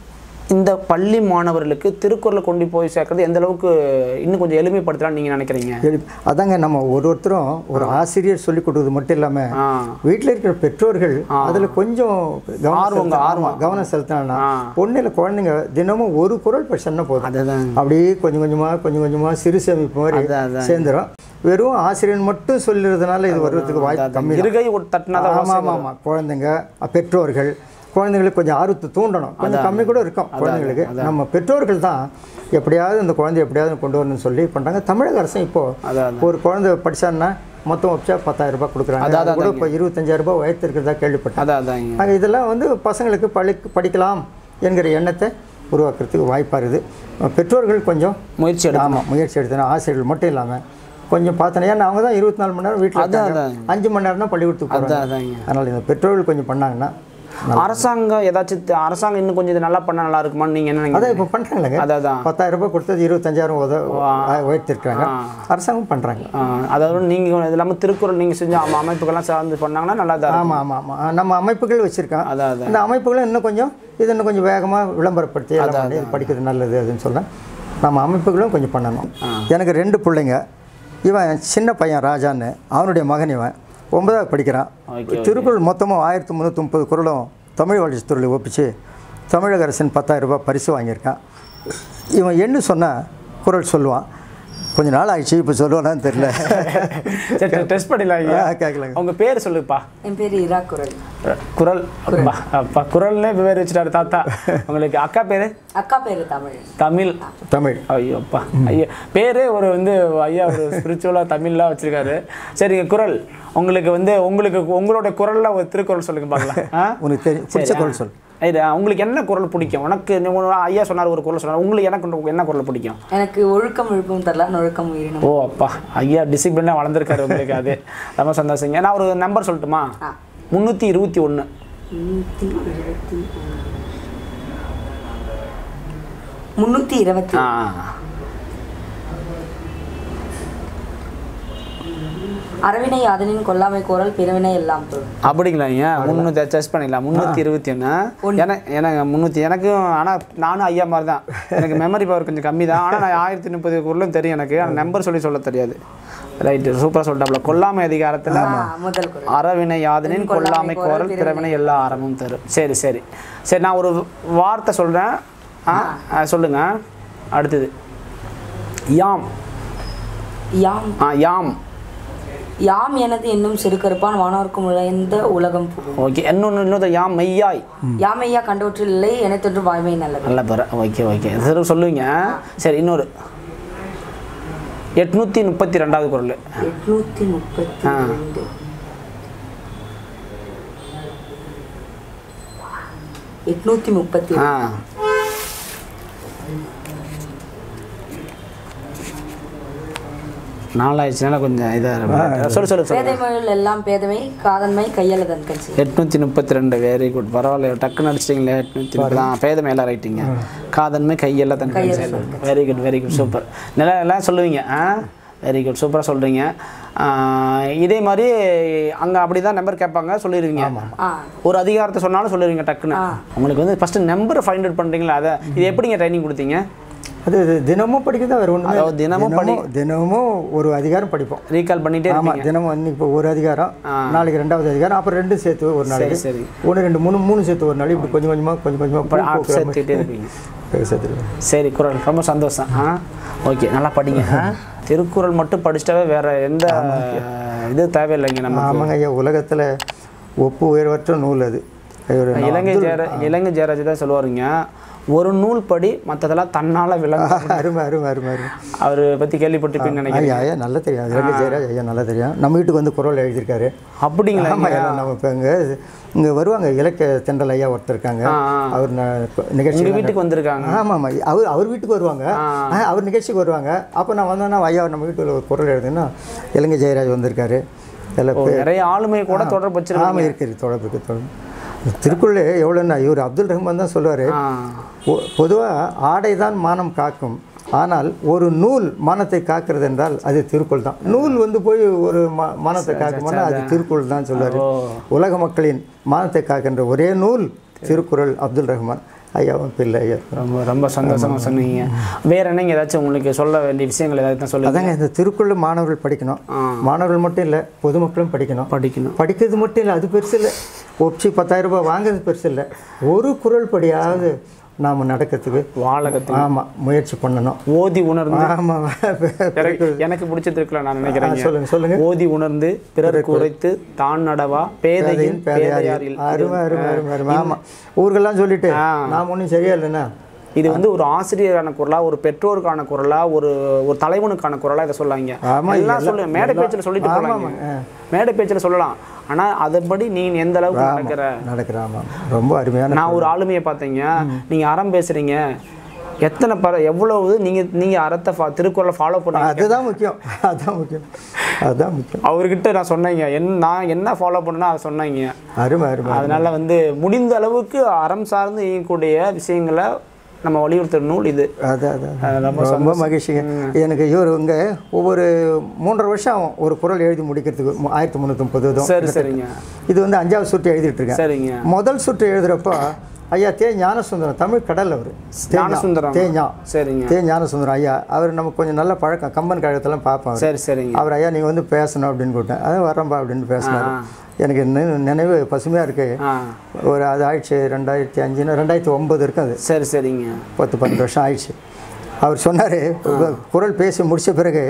இந்த பள்ளி மாணவர்களுக்கு திருக்குறளை கொண்டு போய் சேர்க்கறது எந்த அளவுக்கு இன்னும் கொஞ்சம் எளிமைப்படுத்தலாம்னு நீங்கள் நினைக்கிறீங்க
எழு- அதாங்க நம்ம ஒரு ஒருத்தரும் ஒரு ஆசிரியர் சொல்லி கொடுக்குறது மட்டும் இல்லாமல்
ஆ
வீட்டில் இருக்கிற பெற்றோர்கள் அதில் கொஞ்சம் கவனம்
ஆர்வங்க,
செலுத்தினா-
ஆர்வம்.
ஆமா, கவனம் செலுத்தினா
ஆ.
ஒன்றும் இல்லை குழந்தைங்க தினமும் ஒரு குரல் படிச்சோன்னா போதும்
அதுதான்
அப்படியே கொஞ்சம் கொஞ்சமாக கொஞ்சம் கொஞ்சமாக சிறு சேமிப்பு மாதிரி
அதான், அதான்.
சேர்ந்துடும் வெறும் ஆசிரியர் மட்டும் சொல்லுறதுனால இது வர்றதுக்கு வாய்ப்பு கம்மி தான்.
இருகை ஒரு தட்டினாதான்
ஆமாம் ஆமாம் ஆமாம் குழந்தைங்க அ, பெற்றோர்கள் குழந்தைங்களுக்கு கொஞ்சம் ஆர்வத்தை தூண்டணும் கொஞ்சம் கம்மி கூட இருக்கும் குழந்தைங்களுக்கு நம்ம பெற்றோர்கள் தான் எப்படியாவது இந்த குழந்தை எப்படியாவது கொண்டு வரணும்னு சொல்லி பண்ணுறாங்க தமிழக அரசும் இப்போ
அதான்,
ஒரு குழந்தை படிச்சான்னா மொத்தம் வச்சா பத்தாயிரம் ரூபாய் கொடுக்குறாங்க
அதான்,
அது கூட இப்போ இருபத்தஞ்சாயிரம் ரூபாய் உயர்த்திருக்கிறதா கேள்விப்பட்டேன்
அதான் அதாங்க
ஆக இதெல்லாம் வந்து பசங்களுக்கு படி படிக்கலாம் என்கிற எண்ணத்தை உருவாக்குறதுக்கு வாய்ப்பாக இருக்குது பெற்றோர்கள் கொஞ்சம்
முயற்சி எடுக்கணும்
ஆமாம் முயற்சி எடுத்தன ஆசிரியர்கள் மட்டும் இல்லாமல் கொஞ்சம் பார்த்தேன் ஏன்னா அவங்க தான் இருபத்தி நாலு மணி நேரம் வீட்டில்
அதான்,
இருக்காங்க
அதான்.
அஞ்சு மணி நேரம் தான் பள்ளிக்கூடத்துக்கு
அதான்
போகிறாங்க
அதாங்க
அதனால் இந்த பெற்றோர்கள் கொஞ்சம் பண்ணாங்கன்னா
அரசாங்கம் ஏதாச்சும் த- அரசாங்கம் இன்னும் கொஞ்சம் இது நல்லா பண்ணா நல்லா இருக்குமான்னு நீங்க என்ன
அதான்
நினைக்கிறீங்க
இப்போ பண்ணுறாங்களேங்க
அதான் அதான்
பத்தாயிரம் ரூபாய் கொடுத்தது இருபத்தஞ்சாயிரம் உத உயர்த்திருக்காங்க அரசாங்கம் பண்ணுறாங்க
ஆ, அதாவது நீங்க இது இல்லாம திருக்குறள் நீங்க செஞ்ச அம- அமைப்புகள்லாம் சார்ந்து பண்ணாங்கன்னா நல்லா தான் இருக்கும்.
ஆமாம் ஆமாம் ஆமாம் நம்ம அமைப்புகள் வச்சுருக்கோம்
அதான் அதான்
இந்த அமைப்புகளும் இன்னும் கொஞ்சம் இது இன்னும் கொஞ்சம் வேகமாக விளம்பரப்படுத்தி எல்லாம் பண்ணி இது படிக்கிறது நல்லது அதுன்னு சொல்ல நம்ம அமைப்புகளும் கொஞ்சம் பண்ணணும் எனக்கு ரெண்டு பிள்ளைங்க இவன் சின்ன பையன் ராஜான்னு அவனுடைய மகன் இவன் ஒன்பதாவது படிக்கிறான் திருக்குறள் மொத்தமும் ஆயிரத்தி முந்நூற்றி முப்பது குறளும் தமிழ் வளர்ச்சித்துறையில் ஒப்பிச்சு தமிழக அரசின் பத்தாயிரம் ரூபாய் பரிசு வாங்கியிருக்கான் இவன் என்ன சொன்னால் குறள் சொல்லுவான் கொஞ்ச நாள் ஆயிடுச்சு இப்போ சொல்லுவானான்னு தெரியல
சரி டெஸ்ட் பண்ணிடலாம் ஐயா
ஆ, கேட்கலாங்க
உங்க பேர் சொல்லுப்பா
என் பேர் இரா குரல்
குரல் அப்பா அப்பா குரல்னே பேர் வச்சுட்டாரு தாத்தா உங்களுக்கு அக்கா பேரு
அக்கா பேர் தமிழ்
தமிழ்
தமிழ்
ஐயோ அப்பா ஐயோ பேரே ஒரு வந்து ஐயா ஒரு ஸ்பிரிச்சுவலாக தமிழ்லாம் வச்சிருக்காரு சரிங்க குரல் உங்களுக்கு வந்து உங்களுக்கு உங்களோட குரல்ல ஒரு திருக்குறள் சொல்லுங்க பார்க்கலாம் ஆ?
உனக்கு தெரியும் பிடிச்ச
சரி, ஆ.
குரல் சொல்
இது உங்களுக்கு என்ன குரல் பிடிக்கும் உனக்கு நீ ஒரு ஐயா சொன்னார் ஒரு குரல் சொன்னார் உங்களுக்கு எனக்கு என்ன குரல் பிடிக்கும்
எனக்கு ஒழுக்கம் விழுப்பம் தரல நொழுக்கம் உயிரினம்
ஓ அப்பா ஐயா டிசிப்ளினாக வளர்ந்துருக்காரு உங்களுக்கு அது ரொம்ப சந்தோஷங்க நான் ஒரு நம்பர் சொல்லட்டுமா முந்நூற்றி இருபத்தி ஒன்று
முன்னூத்தி இருபத்தி முன்னூத்தி இருபத்தி
ஆ
அரவினை யாதனின் கொல்லாமை கோரல் பிறவினை எல்லாம் தொழு.
அப்படிங்களா ஐயா முந்நூற்றி செஸ் பண்ணிடலாம் முந்நூற்றி இருபத்தி ஒன்று எனக்கு எனக்கு முந்நூற்றி எனக்கும் ஆனால் நானும் ஐயா மாதிரி தான் எனக்கு மெமரி பவர் கொஞ்சம் கம்மி தான் ஆனால் நான் ஆயிரத்தி முப்பது குரலும் தெரியும் எனக்கு ஆனால் நம்பர் சொல்லி சொல்ல தெரியாது ரைட்டு சூப்பராக சொல்லிட்டாப்ல கொல்லாமை அதிகாரத்தில்
முதல் குரல்
அறவினை யாதனின் கொல்லாமை கோரல் பிறவினை எல்லா அறமும் தரும் சரி சரி சரி நான் ஒரு வார்த்தை சொல்கிறேன் ஆ ஆ, சொல்லுங்க அடுத்தது யாம்
யாம்
ஆ யாம்
யாம் எனது என்னும் சிறுகருப்பான் வானோர்க்கும் உழைந்த உலகம் புகும்
ஓகே இன்னொன்று இன்னொரு யாம் மெய்யாய்
யாமையா கண்டவற்றில் இல்லை எனத்தொன்று வாய்மை நல்லது
நல்ல பேர் ஓகே ஓகே சரி சொல்லுவீங்க சரி இன்னொரு எட்நூற்றி முப்பத்தி ரெண்டாவது குரல்
எட்நூத்தி முப்பத்தி
ஆ.
ரெண்டு எட்நூத்தி முப்பத்தி
ஆ நாலாயிடுச்சுனால கொஞ்சம் இதாக சொல்லு சொல்லு சொல்லு
பேதைமையில் எல்லாம் பேதமை காதன்மை கையல தன்கட்சி
எட்நூற்றி முப்பத்தி ரெண்டு வெரி குட் பரவாயில்ல டக்குன்னு அடிச்சிட்டிங்களே எட்நூற்றி முப்பது ஆ பேதமை எல்லாம் ரைட்டிங்க காதன்மை கையெல்லாம் தன் very good very good super நல்லா எல்லாம் சொல்லுவீங்க ஆ வெரி குட் சூப்பராக சொல்கிறீங்க இதே மாதிரி அங்கே அப்படி தான் நம்பர் கேட்பாங்க சொல்லிடுவீங்க
ஆ
ஒரு அதிகாரத்தை சொன்னாலும் சொல்லிடுவீங்க டக்குன்னு உங்களுக்கு வந்து ஃபஸ்ட்டு நம்பரை ஃபைண்ட் அவுட் பண்ணுறீங்களா அதை இது எப்படிங்க ட்ரைனிங் கொடுத்தீங்க
அது இது தினமும் படிக்கிறது வேறு ஒன்றுமே
அதாவது தினமும் படி-
தினமும் ஒரு அதிகாரம் படிப்போம்
ரீகால் பண்ணிட்டே
ஆமாம்
இருப்பீங்க
தினமும் இன்னைக்கு இப்போ ஒரு அதிகாரம் நாளைக்கு ரெண்டாவது அதிகாரம் அப்புறம் ரெண்டும் சேர்த்து ஒரு நாளைக்கு
சரி.
ஒன்று ரெண்டு மூணு மூணு சேர்த்து ஒரு நாளைக்கு இப்படி கொஞ்சம் கொஞ்சமாக கொஞ்சம் கொஞ்சமாக
ஆ, சேர்த்துக்கிட்டே இருப்பீங்க
சேர்த்துருவேன்
சரி குரல் ரொம்ப சந்தோஷம் ஆ ஓகே நல்லா படிங்க ஆ? திருக்குறள் மட்டும் படிச்சிட்டாவே வேற எந்த இது தேவையில்லைங்க நமக்கு
ஆமாங்க ஐயா உலகத்தில் ஒப்பு உயர்வற்ற நூல் அது இவரு நான்
இலங்கை
அப்துல்-
ஜெயர இலங்கை ஜெயராஜ் தான் சொல்லுவாருங்க ஒரு நூல் படி மற்றதெல்லாம் தன்னால விளங்கும்
அருமை அருமை அருமை அருமை
அவரை பற்றி கேள்விப்பட்டிருப்பீங்கன்னு
ஐயா
நினைக்கிறேன்
ஐயா நல்லா தெரியும் இலங்கை ஜெயராஜ் ஐயா நல்லா தெரியும் நம்ம வீட்டுக்கு வந்து குரல் எழுதியிருக்காரு
அப்படிங்களா
ஆமாம் எல்லாம் நம்ம இப்போ இங்கே இங்கே வருவாங்க இலக்கிய தென்றல் ஐயா ஒருத்தர் இருக்காங்க
ஆ, ஆ.
அவர் நான் நிகழ்ச்சி
உங்க வீட்டுக்கு வந்திருக்காங்க
ஆமாம் ஆமாம் அவர் அவர் வீட்டுக்கு வருவாங்க ஆ, அவர் நிகழ்ச்சிக்கு வருவாங்க அப்போ நான் வந்தேன்னா ஐயா நம்ம வீட்டில் ஒரு குரல் எழுதுன்னா இலங்கை ஜெயராஜ் வந்திருக்காரு எல்லாம்
ஓ,
பே-
நிறைய ஆளுமை கூட
ஆ,
தொடர்பு வச்சிருக்காங்க
ஆமாம் இருக்குது தொடர்பு இருக்குது தொடர்பு திருக்குறள் எவ்வளோன்னா இவர் அப்துல் ரஹ்மான் தான் சொல்லுவார் பொதுவாக ஆடை தான் மானம் காக்கும் ஆனால் ஒரு நூல் மானத்தை காக்கிறது என்றால் அது திருக்குறள் தான் நூல் வந்து போய் ஒரு மா- மானத்தை காக்குமானா அது திருக்குறள் தான் சொல்லுவார் உலக மக்களின் மானத்தை காக்கின்ற ஒரே நூல் திருக்குறள் அப்துல் ரஹ்மான் ஐயா பிள்ளை ஐயா
ரொம்ப ரொம்ப சந்தோஷமா சொன்னீங்க வேற என்னங்க ஏதாச்சும் உங்களுக்கு சொல்ல வேண்டிய விஷயங்கள் ஏதாவது தான் சொல்லுங்க
அதாங்க இந்த திருக்குறள் மாணவர்கள் படிக்கணும் மாணவர்கள் மட்டும் இல்லை பொதுமக்களும் படிக்கணும்
படிக்கணும்
படிக்கிறது மட்டும் இல்லை அது பெருசு இல்லை ஒப்சி பத்தாயிரம் ரூபாய் வாங்குறது பெருசு இல்லை ஒரு குரல் படியாவது நாம் நடக்கிறதுக்கு
வாழகத்துக்கு
ஆமாம் முயற்சி பண்ணணும்
ஓதி உணர்ந்து
ஆமாம்
எனக்கு- எனக்கு பிடிச்ச திருக்குறள் நான் நினைக்கிறேன்
ஆ, சொல்லுங்க, சொல்லுங்க.
ஓதி உணர்ந்து பிறருக்கு உரைத்து தான் நடவா பேதையின் பேதையாரில்
அருமை அருமை அருமை அருமை ஆமாம் ஊருக்கெல்லாம் சொல்லிட்டு நாம் ஒன்றும் சரியா இல்லைண்ணா
இது வந்து ஒரு ஆசிரியரான குரலா ஒரு பெற்றோருக்கான குரலா ஒரு ஒரு தலைவனுக்கான குரலா இதை சொல்லாங்க
ஆமா,
எல்லாம்
எல்லாம்
சொல்லு மேடை
எல்லாம்
பேச்சில் சொல்லிட்டு
ஆமா,
போலாங்க
ஆமா,
மேடை பேச்சில் சொல்லலாம் ஆனா அதன்படி நீ எந்த அளவுக்கு நடக்கிற
நடக்கிறேன் ஆமாம் ரொம்ப அருமையான
நான் ஒரு ஆளுமையை பார்த்தீங்க நீங்க அறம் பேசுறீங்க எத்தனை பர எவ்வளவு நீங்க நீங்க அறத்தை ஃபா- திருக்குறளை ஃபாலோ பண்ணீங்க
அதுதான் முக்கியம் அதுதான் முக்கியம் அதுதான் முக்கியம்
அவர்கிட்ட நான் சொன்னேங்க என்ன நான் என்ன ஃபாலோ பண்ணேனோ அதை சொன்னீங்க
அருமை அருமை
அதனால வந்து முடிந்த அளவுக்கு அறம் சார்ந்து இயங்கக்கூடிய விஷயங்களை நம்ம வலியுறுத்துற நூல் இது
அது அது
அது ரொம்ப
ரொம்ப மகிழ்ச்சிங்க எனக்கு இவர் இங்கே ஒவ்வொரு மூன்றரை வருஷம் ஆகும் ஒரு குரல் எழுதி முடிக்கிறதுக்கு மு- ஆயிரத்தி முந்நூற்றி முப்பது
சரி சரிங்க
இது வந்து அஞ்சாவது சுற்று எழுதிட்டு இருக்கேன்
சரிங்க
முதல் சுற்று எழுதுறப்போ ஐயா தே ஞானசுந்தரம் தமிழ் கடல் அவர்
ஞானசுந்தரம்.
தே ஞா
சரிங்க
தே ஞானசுந்தரம் ஐயா அவர் நமக்கு கொஞ்சம் நல்ல பழக்கம் கம்பன் கழகத்தெல்லாம் பார்ப்போம் அவரை.
சரி சரிங்க
அவர் ஐயா நீங்கள் வந்து பேசணும் அப்படின்னு கூப்பிட்டேன் அது வரேன்பா அப்படின்னு பேசினார் எனக்கு நினை- நினைவு பசுமையாக இருக்கு
ஆ
ஒரு அது ஆயிடுச்சு ரெண்டாயிரத்தி அஞ்சுன்னு ரெண்டாயிரத்தி ஒம்பது இருக்கு அது
சரி சரிங்க
பத்து பன்னெண்டு வருஷம் ஆயிடுச்சு அவர் சொன்னார் குரல் பேசி முடிச்ச பிறகு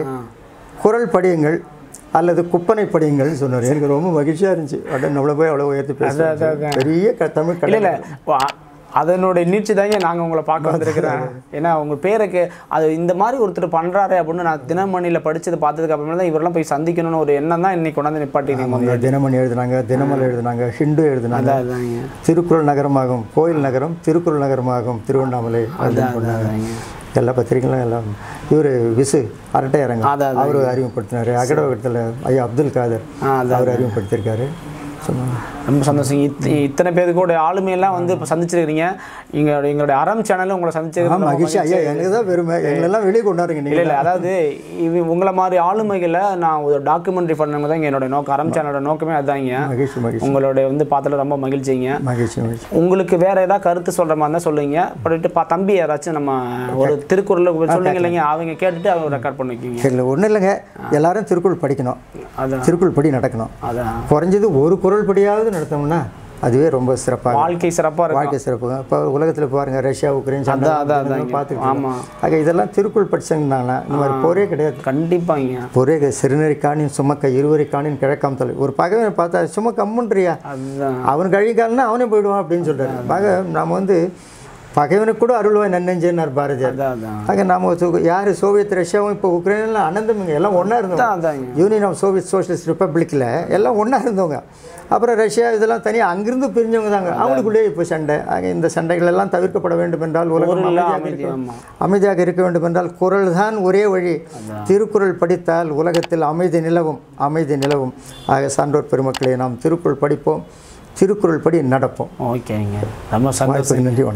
குரல் படியுங்கள் அல்லது குப்பனை படியுங்கள்னு சொன்னார் எனக்கு ரொம்ப மகிழ்ச்சியாக இருந்துச்சு உடனே நம்மளை போய் அவ்வளோ உயர்த்தி
அது, அது,
பேசுகிறேன்
அது.
பெரிய க தமிழ்
இல்ல இல்ல
கடல்
வா- அதனுடைய நீட்சி தாங்க நாங்க உங்களை பார்க்க வந்திருக்கிறேன் ஏன்னா உங்க பேருக்கு அது இந்த மாதிரி ஒருத்தர் பண்றாரு அப்படின்னு நான் தினமணியில படிச்சது பார்த்ததுக்கு அப்புறமா தான் இவரெல்லாம் போய் சந்திக்கணும்னு ஒரு எண்ணம் தான் இன்னைக்கு கொண்டாந்து நிப்பாட்டிருக்கீங்க
அவங்க தினமணி எழுதுனாங்க தினமல் எழுதுனாங்க ஹிந்து எழுதுனாங்க
அதான் அதாங்க
திருக்குறள் நகரமாகும் கோயில் நகரம் திருக்குறள் நகரமாகும் திருவண்ணாமலை அப்படின்னு பண்ணாங்க எல்லா பத்திரிகைகளும் எல்லாம் இவர் விசு அரட்டை அரங்கம்
அதான், அதான்.
அவர் அறிமுகப்படுத்தினார் அகடவகத்தில் ஐயா அப்துல் காதர்
ஆ, அதான்,
அவர் அறிமுகப்படுத்தியிருக்காரு சொன்னாங்க
ரொம்ப சந்தோஷம் இத் இத்தனை பேருக்கூட ஆளுமையெல்லாம் வந்து இப்போ சந்திச்சிருக்கிறீங்க எங்களோட எங்களுடைய அறம் சேனலும் உங்களை
ஆ,
சந்திச்சிருக்கீங்க
மகிழ்ச்சி ஐயா எனக்கு தான் பெருமை எங்களெல்லாம் வெளியே கொண்டாடுங்க
இல்லை
நீங்கள்
இல்லை அதாவது இது உங்களை மாதிரி ஆளுமைகளை நான் ஒரு டாக்குமெண்ட்ரி பண்ணவங்க தான் என்னோட நோக்கம் அறம் சேனலோட நோக்கமே அதாங்க
மகிழ்ச்சி மகிழ்ச்சி
உங்களுடைய வந்து பார்த்ததுல ரொம்ப மகிழ்ச்சிங்க
மகிழ்ச்சி மகிழ்ச்சி
உங்களுக்கு வேற ஏதாவது கருத்து சொல்ற மாதிரி இருந்தால் சொல்லுங்க பண்ணிட்டு பா தம்பி யாராச்சும் நம்ம ஒரு திருக்குறள் சொல்லுங்க இல்லைங்க அவங்க கேட்டுட்டு அவங்க ரெக்கார்ட் பண்ணிக்கிங்க
இல்லை ஒன்றும் இல்லைங்க எல்லாரும் திருக்குறள் படிக்கணும்
அதான்
திருக்குறள் படி நடக்கணும்
அதான்
குறைஞ்சது ஒரு குறள் படியாவது நடத்தோம்னா அதுவே ரொம்ப சிறப்பாக
வாழ்க்கை சிறப்பா இருக்கும்
வாழ்க்கை சிறப்புங்க இப்போ உலகத்தில் பாருங்க ரஷ்யா உக்ரைன் சண்டை
அதான், அதான், அதாங்க.
பார்த்துட்டு
ஆமா.
ஆக இதெல்லாம் திருக்குறள் படிச்சாங்கன்னா இந்த மாதிரி போரே கிடையாது
கண்டிப்பாங்க
போரே சிறுநெறி காணின் சுமக்க இருவரி காணின் கிழக்காம் தலை ஒரு பகைவனை பார்த்தா சும்மா கம்முன்றியா
அதுதான்
அவன் கழிக்காலன்னா அவனே போயிடுவான் அப்படின்னு சொல்றாரு ஆக நாம் வந்து பகைவனுக்கு கூட அருள்வாய் நன்னெஞ்சேன்னார் பாரதியார்
அதான் அதான்
ஆக நாம சு- யாரு சோவியத் ரஷ்யாவும் இப்போ உக்ரைன்லாம் அனந்தமிங்க எல்லாம் ஒன்றா இருந்தோம்
அதான், அதாங்க
யூனியன் ஆஃப் சோவியத் சோஷியலிஸ்ட் ரிப்பப்ளிக்கில் எல்லாம் ஒன்றா இருந்தவங்க அப்புறம் ரஷ்யா இதெல்லாம் தனியாக அங்கிருந்து பிரிஞ்சவங்க தாங்க அவங்களுக்குள்ளேயே இப்போ சண்டை ஆக இந்த சண்டைகள் எல்லாம் தவிர்க்கப்பட வேண்டும் என்றால் உலகம்
பொருள்
அமைதியாக
அமைதி,
இருக்க-
ஆமா.
அமைதியாக இருக்க வேண்டும் என்றால் குரல் தான் ஒரே வழி திருக்குறள் படித்தால் உலகத்தில் அமைதி நிலவும் அமைதி நிலவும் ஆக சான்றோர் பெருமக்களே நாம் திருக்குறள் படிப்போம் திருக்குறள் படி நடப்போம்
ஓகேங்க ரொம்ப சந்தோஷம்
வாய்ப்புக்கு நன்றி வணக்கம்